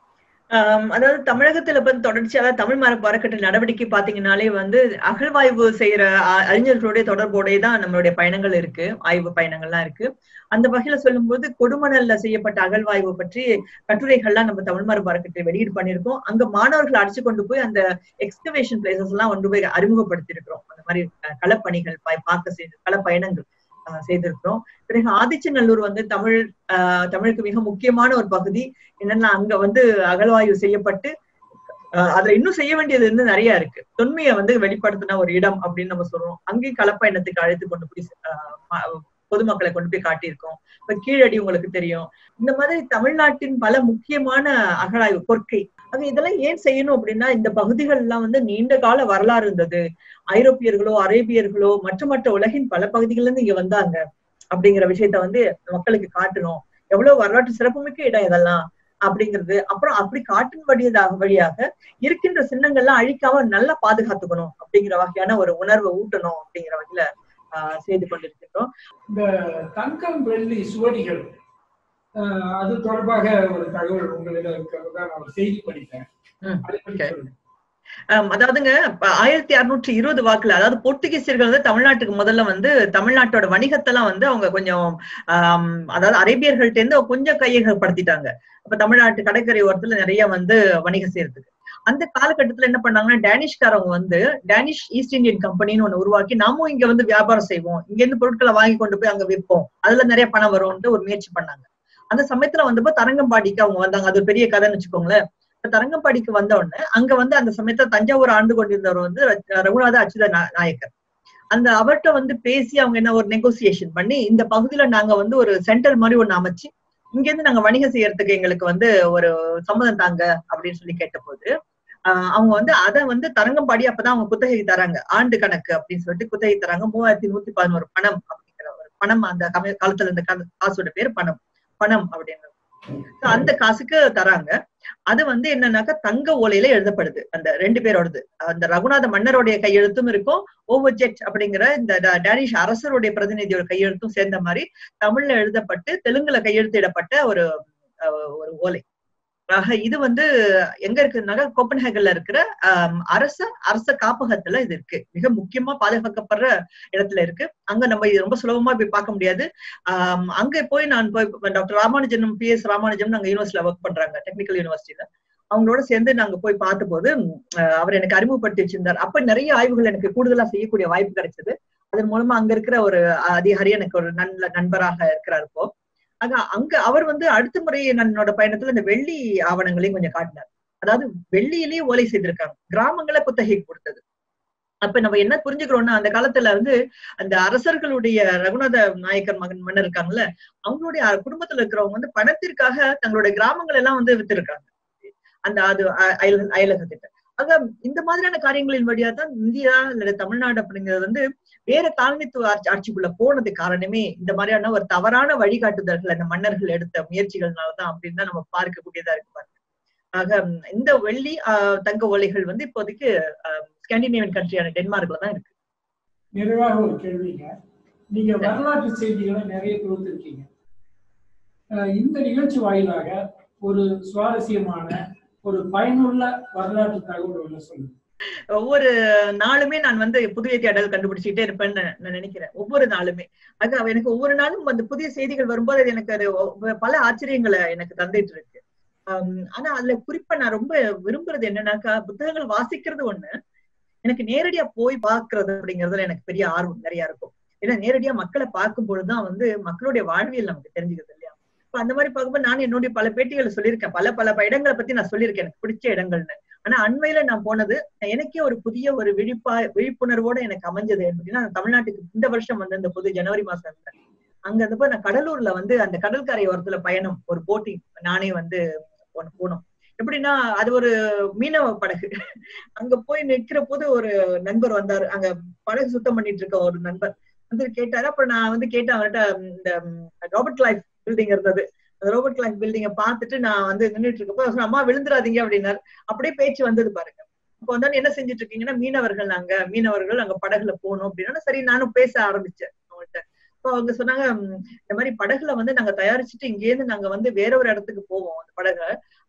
ஆம், அதாவது தமிழகத்துல வந்து தொடர்ச்சியாக தமிழ் மரபு அறக்கட்டளை நடவடிக்கை பாத்தீங்கன்னாலே வந்து அகழ்வாய்வு செய்யற அ- அறிஞர்களுடைய தொடர்போடே தான் நம்மளுடைய பயணங்கள் இருக்கு ஆய்வு பயணங்கள்லாம் இருக்கு அந்த வகையில சொல்லும்போது கொடுமணல்ல செய்யப்பட்ட அகழ்வாய்வு பற்றி கட்டுரைகள்லாம் நம்ம தமிழ் மரபு அறக்கட்டளை வெளியீடு பண்ணியிருக்கோம் அங்க மாணவர்கள் அடிச்சு கொண்டு போய் அந்த எக்ஸ்கவேஷன் பிளேசஸ் எல்லாம் கொண்டு போய் அறிமுகப்படுத்தி இருக்கிறோம் அந்த மாதிரி அஹ், களப்பணிகள் ப- பார்க்க செய்து களப்பயணங்கள் அஹ், செய்திருக்கிறோம் பிறகு ஆதிச்சநல்லூர் வந்து தமிழ் ஆஹ் தமிழுக்கு மிக முக்கியமான ஒரு பகுதி என்னன்னா அங்க வந்து அகழ்வாய்வு செய்யப்பட்டு ஆஹ் அதுல இன்னும் செய்ய வேண்டியது வந்து நிறைய இருக்கு தொன்மையை வந்து வெளிப்படுத்தின ஒரு இடம் அப்படின்னு நம்ம சொல்றோம் அங்கேயும் களப்பயணத்துக்கு அழைத்து கொண்டு போய் ஆஹ் ம- பொதுமக்களை கொண்டு போய் காட்டியிருக்கோம் இப்ப கீழடி உங்களுக்கு தெரியும் இந்த மாதிரி தமிழ்நாட்டின் பல முக்கியமான அகழாய்வு கொற்கை அது இதெல்லாம் ஏன் செய்யணும் அப்படின்னா இந்த பகுதிகள் எல்லாம் வந்து நீண்ட கால வரலாறு இருந்தது ஐரோப்பியர்களோ அரேபியர்களோ மற்ற மற்ற உலகின் பல பகுதிகள்ல இருந்து இங்க வந்தாங்க அப்படிங்கிற விஷயத்த வந்து மக்களுக்கு காட்டணும் எவ்வளவு வரலாற்று சிறப்புமிக்க இடம் இதெல்லாம் அப்படிங்கிறது அப்புறம் அப்படி காட்டின் வழியதாக வழியாக இருக்கின்ற சின்னங்கள்லாம் அழிக்காம நல்லா பாதுகாத்துக்கணும் அப்படிங்கிற வகையான ஒரு உணர்வை ஊட்டணும் அப்படிங்கிற வகையில ஆஹ் செய்து கொண்டிருக்கின்றோம் இந்த தங்கம் வெள்ளி சுவடிகள் அஹ், அது தொடர்பாக ஒரு தகவல் உங்களிடம் இருக்கிறதா நான் ஒரு செய்தி படித்தேன் ம், அதை பற்றி okay. சொல்லுங்க. ஆம், அதாவதுங்க இப்ப ஆயிரத்தி அறுநூற்றி இருபது வாக்குல அதாவது போர்த்துகீசியர்கள் வந்து தமிழ்நாட்டுக்கு முதல்ல வந்து தமிழ்நாட்டோட வணிகத்தெல்லாம் வந்து அவங்க கொஞ்சம் ஆம், அதாவது அரேபியர்கள்ட்ட இருந்து கொஞ்சம் கையகப்படுத்திட்டாங்க அப்ப தமிழ்நாட்டு கடற்கரை ஓரத்துல நிறைய வந்து வணிகம் செய்யறதுக்கு அந்த காலகட்டத்துல என்ன பண்ணாங்கன்னா டேனிஷ்காரவங்க வந்து டேனிஷ் ஈஸ்ட் இந்தியன் கம்பெனின்னு ஒண்ணு உருவாக்கி நாமும் இங்க வந்து வியாபாரம் செய்வோம் இங்க இருந்து பொருட்களை வாங்கி கொண்டு போய் அங்க விற்போம் அதுல நிறைய பணம் வரும்னு ஒரு முயற்சி பண்ணாங்க அந்த சமயத்துல வந்தப்போ தரங்கம்பாடிக்கு அவங்க வந்தாங்க அது ஒரு பெரிய கதைன்னு வச்சுக்கோங்களேன் இப்ப தரங்கம்பாடிக்கு வந்த உடனே அங்க வந்து அந்த சமயத்துல தஞ்சாவூர் ஆண்டு கொண்டிருந்தவர் வந்து ர- ரகுநாத அச்சுத நா- நாயக்கர் அந்த அவர்கிட்ட வந்து பேசி அவங்க என்ன ஒரு நெகோசியேஷன் பண்ணி இந்த பகுதியில நாங்க வந்து ஒரு சென்டர் மாதிரி ஒண்ணு அமைச்சு இங்க இருந்து நாங்க வணிகம் செய்யறதுக்கு எங்களுக்கு வந்து ஒரு சம்மதம் தாங்க அப்படின்னு சொல்லி கேட்டபோது ஆஹ் அவங்க வந்து அதை வந்து தரங்கம்பாடி அப்பதான் அவங்க குத்தகை தராங்க ஆண்டு கணக்கு அப்படின்னு சொல்லிட்டு குத்தகை தராங்க மூவாயிரத்தி நூத்தி பதினோரு பணம் அப்படிங்கிற ஒரு பணம் அந்த கம- காலத்துல இந்த கா- காசோட பேர் பணம் பணம் அப்படின்னு So அந்த காசுக்கு தராங்க அது வந்து என்னன்னாக்கா தங்க ஓலையில எழுதப்படுது அந்த ரெண்டு பேரோடது அந்த ரகுநாத மன்னருடைய கையெழுத்தும் இருக்கும் ஓவர்ஜெட் அப்படிங்கிற இந்த டா- டேனிஷ் அரசருடைய பிரதிநிதியோட கையெழுத்தும் சேர்ந்த மாதிரி தமிழ்ல எழுதப்பட்டு தெலுங்குல கையெழுத்திடப்பட்ட ஒரு அஹ், ஒரு ஓலை ஆக இது வந்து எங்க இருக்குனாக்கா கோப்பன்ஹேகன்ல இருக்கிற ஆம், அரச அரச காப்பகத்துல இது இருக்கு மிக முக்கியமா பாதுகாக்கப்படுற இடத்துல இருக்கு அங்க நம்ம இது ரொம்ப சுலபமா போய் பார்க்க முடியாது ஆம், அங்க போய் நான் போய் doctor Ramanujan P S Ramanujan அங்க யூனிவர்சிட்டியில ஒர்க் பண்றாங்க டெக்னிக்கல் யூனிவர்சிட்டியில அவங்களோட சேர்ந்து நாங்க போய் பார்த்தபோது ம், அஹ், அவர் எனக்கு அறிமுகப்படுத்தி வச்சிருந்தார் அப்ப நிறைய ஆய்வுகள் எனக்கு கூடுதலா செய்யக்கூடிய வாய்ப்பு கிடைச்சது அதன் மூலமா அங்க இருக்கிற ஒரு அதிகாரி எனக்கு ஒரு நல்ல நண்பராக இருக்கிறார் இப்போ ஆக அங்க அவர் வந்து அடுத்த முறை என்னோட பயணத்துல இந்த வெள்ளி ஆவணங்களையும் கொஞ்சம் காட்டினார் அதாவது வெள்ளியிலேயே ஓலை செய்திருக்காங்க கிராமங்களை குத்தகை கொடுத்தது அப்ப நம்ம என்ன புரிஞ்சுக்கிறோம்னா அந்த காலத்துல வந்து அந்த அரசர்களுடைய ரகுநாத நாயக்கர் மகன் மன்னர் இருக்காங்கல்ல அவங்களுடைய அஹ், குடும்பத்துல இருக்கிறவங்க வந்து பணத்திற்காக தங்களுடைய கிராமங்கள் எல்லாம் வந்து வித்திருக்காங்க அந்த அது அ- அயல் அயலகத்திட்ட ஆக இந்த மாதிரியான காரியங்களின் வழியா தான் இந்தியா இல்ல தமிழ்நாடு அப்படிங்கிறது வந்து வேற காலனித்துவ ஆட்சி ஆட்சிக்குள்ள போனது காரணமே இந்த மாதிரியான ஒரு தவறான வழிகாட்டுதல்கள் அந்த மன்னர்கள் எடுத்த முயற்சிகள்னாலதான் அப்படின்னு தான் நம்ம பார்க்கக்கூடியதா இருக்கு பாருங்க ஆக ம், இந்த வெள்ளி ஆஹ், தங்க ஓலைகள் வந்து இப்போதைக்கு ஸ்காண்டினேவியன் கண்ட்ரியான டென்மார்க்ல தான் இருக்கு நிறைவாக ஒரு கேள்விங்க நீங்க வரலாற்று செய்திகளை நிறைய தொகுத்திருக்கீங்க அஹ் இந்த நிகழ்ச்சி வாயிலாக ஒரு சுவாரஸ்யமான ஒரு பயனுள்ள வரலாற்று தகவல் ஒன்று சொல்லுங்க ஒவ்வொரு நாளுமே நான் வந்து புதிய தேடல் கண்டுபிடிச்சிட்டே இருப்பேன்னு நான் நினைக்கிறேன் ஒவ்வொரு நாளுமே அது அவ- எனக்கு ஒவ்வொரு நாளும் அந்த புதிய செய்திகள் வரும்போது அது எனக்கு அது ஒ- பல ஆச்சரியங்களை எனக்கு தந்துட்டு இருக்கு ஆம், ஆனா அதுல குறிப்பா நான் ரொம்ப விரும்புறது என்னன்னாக்கா புத்தகங்கள் வாசிக்கிறது ஒண்ணு எனக்கு நேரடியா போய் பார்க்கிறது அப்படிங்கறதுல எனக்கு பெரிய ஆர்வம் நிறைய இருக்கும் ஏன்னா நேரடியா மக்களை பார்க்கும் பொழுதுதான் வந்து மக்களுடைய வாழ்வியல் நமக்கு தெரிஞ்சுக்கிறது இல்லையா இப்ப அந்த மாதிரி பார்க்கும்போது நான் என்னுடைய பல பேட்டிகளை சொல்லியிருக்கேன் பல பல இடங்களை பத்தி நான் சொல்லியிருக்கேன் எனக்கு பிடிச்ச இடங்கள்னு ஆனா அண்மையில நான் போனது எனக்கே ஒரு புதிய ஒரு விழிப்பா விழிப்புணர்வோட எனக்கு அமைஞ்சது அப்படின்னா நான் தமிழ்நாட்டுக்கு இந்த வருஷம் வந்து இந்த புது ஜனவரி மாசம் இருந்தேன் அங்க இருந்தப்போ நான் கடலூர்ல வந்து அந்த கடற்கரை ஓரத்துல பயணம் ஒரு போட்டிங் நானே வந்து போன- போனோம் எப்படின்னா அது ஒரு மீனவ படகு அங்க போய் நிக்கிற போது ஒரு நண்பர் வந்தாரு அங்க படகு சுத்தம் பண்ணிட்டு இருக்க ஒரு நண்பர் வந்து கேட்டாரு அப்புறம் நான் வந்து கேட்டேன் அவர்கிட்ட இந்த ராபர்ட் லைஃப் பில்டிங் இருந்தது அந்த ரோபோட் கிளாக் பில்டிங்க பார்த்துட்டு நான் வந்து நின்றுட்டு இருக்கப்போ அவர் சொன்னார், அம்மா விழுந்துராதீங்க அப்படின்னாரு அப்படியே பேச்சு வந்தது பாருங்க இப்போ வந்து என்ன செஞ்சுட்டு இருக்கீங்கன்னா மீனவர்கள் நாங்க மீனவர்கள் அங்க படகுல போகணும் அப்படின்னா சரி நானும் பேச ஆரம்பிச்சேன் அவங்கள்ட்ட இப்போ அவங்க சொன்னாங்க "ம், இந்த மாதிரி படகுல வந்து நாங்க தயாரிச்சுட்டு இங்கேருந்து நாங்க வந்து வேற ஒரு இடத்துக்கு போவோம் அந்த படகுல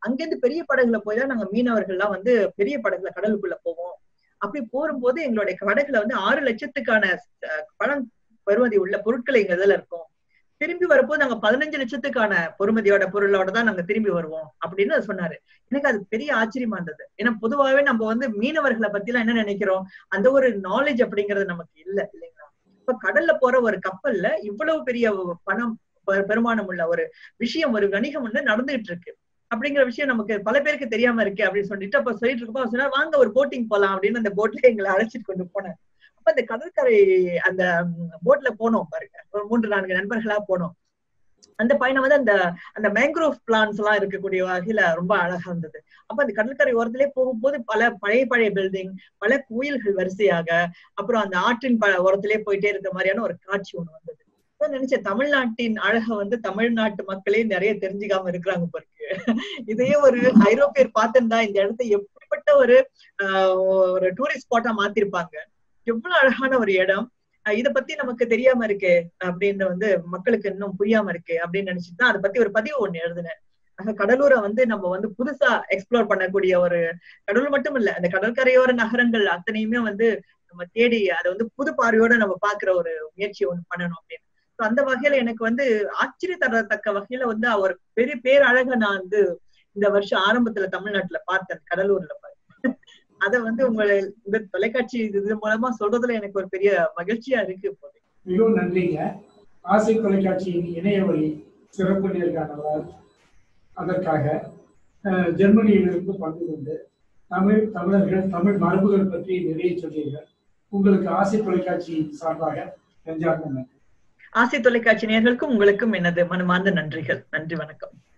அங்கிருந்து பெரிய படகுல போய் தான் நாங்க மீனவர்கள் எல்லாம் வந்து பெரிய படகுல கடலுக்குள்ள போவோம் அப்படி போகும்போது எங்களுடைய படகுல வந்து ஆறு லட்சத்துக்கான அஹ், பணம் பெறுமதி உள்ள பொருட்கள் எங்க இதுல இருக்கும் திரும்பி வரப்போது நாங்க பதினஞ்சு லட்சத்துக்கான பொறுமதியோட பொருளோட தான் நாங்க திரும்பி வருவோம் அப்படின்னு அது சொன்னாரு எனக்கு அது பெரிய ஆச்சரியமா இருந்தது ஏன்னா பொதுவாகவே நம்ம வந்து மீனவர்களை பத்தி எல்லாம் என்ன நினைக்கிறோம் அந்த ஒரு நாலேஜ் அப்படிங்கிறது நமக்கு இல்ல இல்லைங்களா இப்ப கடல்ல போற ஒரு கப்பல்ல இவ்வளவு பெரிய பணம் பெ- பெருமானம் உள்ள ஒரு விஷயம் ஒரு வணிகம் வந்து நடந்துகிட்டு இருக்கு அப்படிங்கிற விஷயம் நமக்கு பல பேருக்கு தெரியாம இருக்கு அப்படின்னு சொல்லிட்டு அப்ப சொல்லிட்டு இருக்கப்போ அவர் சொன்னார் வாங்க ஒரு போட்டிங் போலாம் அப்படின்னு அந்த போட்ல எங்களை அழைச்சிட்டு கொண்டு போனார் அப்ப அந்த கடற்கரை அந்த போட்ல போனோம் பாருங்க ஒரு மூன்று நான்கு நண்பர்களா போனோம் அந்த பயணம் வந்து அந்த அந்த மேங்க்ரோவ் பிளான்ஸ் எல்லாம் இருக்கக்கூடிய வகையில ரொம்ப அழகா இருந்தது அப்ப அந்த கடற்கரை ஓரத்திலே போகும்போது பல பழைய பழைய பில்டிங் பல கோயில்கள் வரிசையாக அப்புறம் அந்த ஆற்றின் ப ஓரத்திலே போயிட்டே இருக்க மாதிரியான ஒரு காட்சி ஒண்ணு வந்தது நான் நினைச்சேன் தமிழ்நாட்டின் அழக வந்து தமிழ்நாட்டு மக்களே நிறைய தெரிஞ்சுக்காம இருக்கிறாங்க பாருக்கு இதையே ஒரு ஐரோப்பியர் பார்த்திருந்தா இந்த இடத்த எப்படிப்பட்ட ஒரு ஆஹ் ஒரு டூரிஸ்ட் ஸ்பாட்டா மாத்திருப்பாங்க எவ்வளவு அழகான ஒரு இடம் அஹ் இத பத்தி நமக்கு தெரியாம இருக்கு அப்படின்னு வந்து மக்களுக்கு இன்னும் புரியாம இருக்கு அப்படின்னு நினைச்சிட்டு தான் அதை பத்தி ஒரு பதிவு ஒண்ணு எழுதினேன் ஆக கடலூரை வந்து நம்ம வந்து புதுசா எக்ஸ்ப்ளோர் பண்ணக்கூடிய ஒரு கடலூர் மட்டும் இல்ல அந்த கடற்கரையோர நகரங்கள் அத்தனையுமே வந்து நம்ம தேடி அதை வந்து புது பார்வையோட நம்ம பாக்குற ஒரு முயற்சி ஒண்ணு பண்ணணும் அப்படின்னு So அந்த வகையில எனக்கு வந்து ஆச்சரிய தரத்தக்க வகையில வந்து அவர் பெரிய பேரழக நான் வந்து இந்த வருஷம் ஆரம்பத்துல தமிழ்நாட்டுல பார்த்தேன் கடலூர்ல பார்த்தேன் அத வந்து உங்களை இந்த தொலைக்காட்சி இது மூலமா சொல்றதுல எனக்கு ஒரு பெரிய மகிழ்ச்சியா இருக்கு இப்போது மிகவும் நன்றிங்க ஆசை தொலைக்காட்சியின் இணைய வழி சிறப்பு நேர்காணலால் அதற்காக அஹ், ஜெர்மனியிலிருந்து பங்கு கொண்டு தமிழ் தமிழர்கள் தமிழ் மரபுகள் பற்றி நிறைய சொன்னீர்கள் உங்களுக்கு ஆசை தொலைக்காட்சி சார்பாக நெஞ்சார்ந்த நன்றி ஆசை தொலைக்காட்சி நேயர்களுக்கும் உங்களுக்கும் எனது மனமார்ந்த நன்றிகள் நன்றி வணக்கம்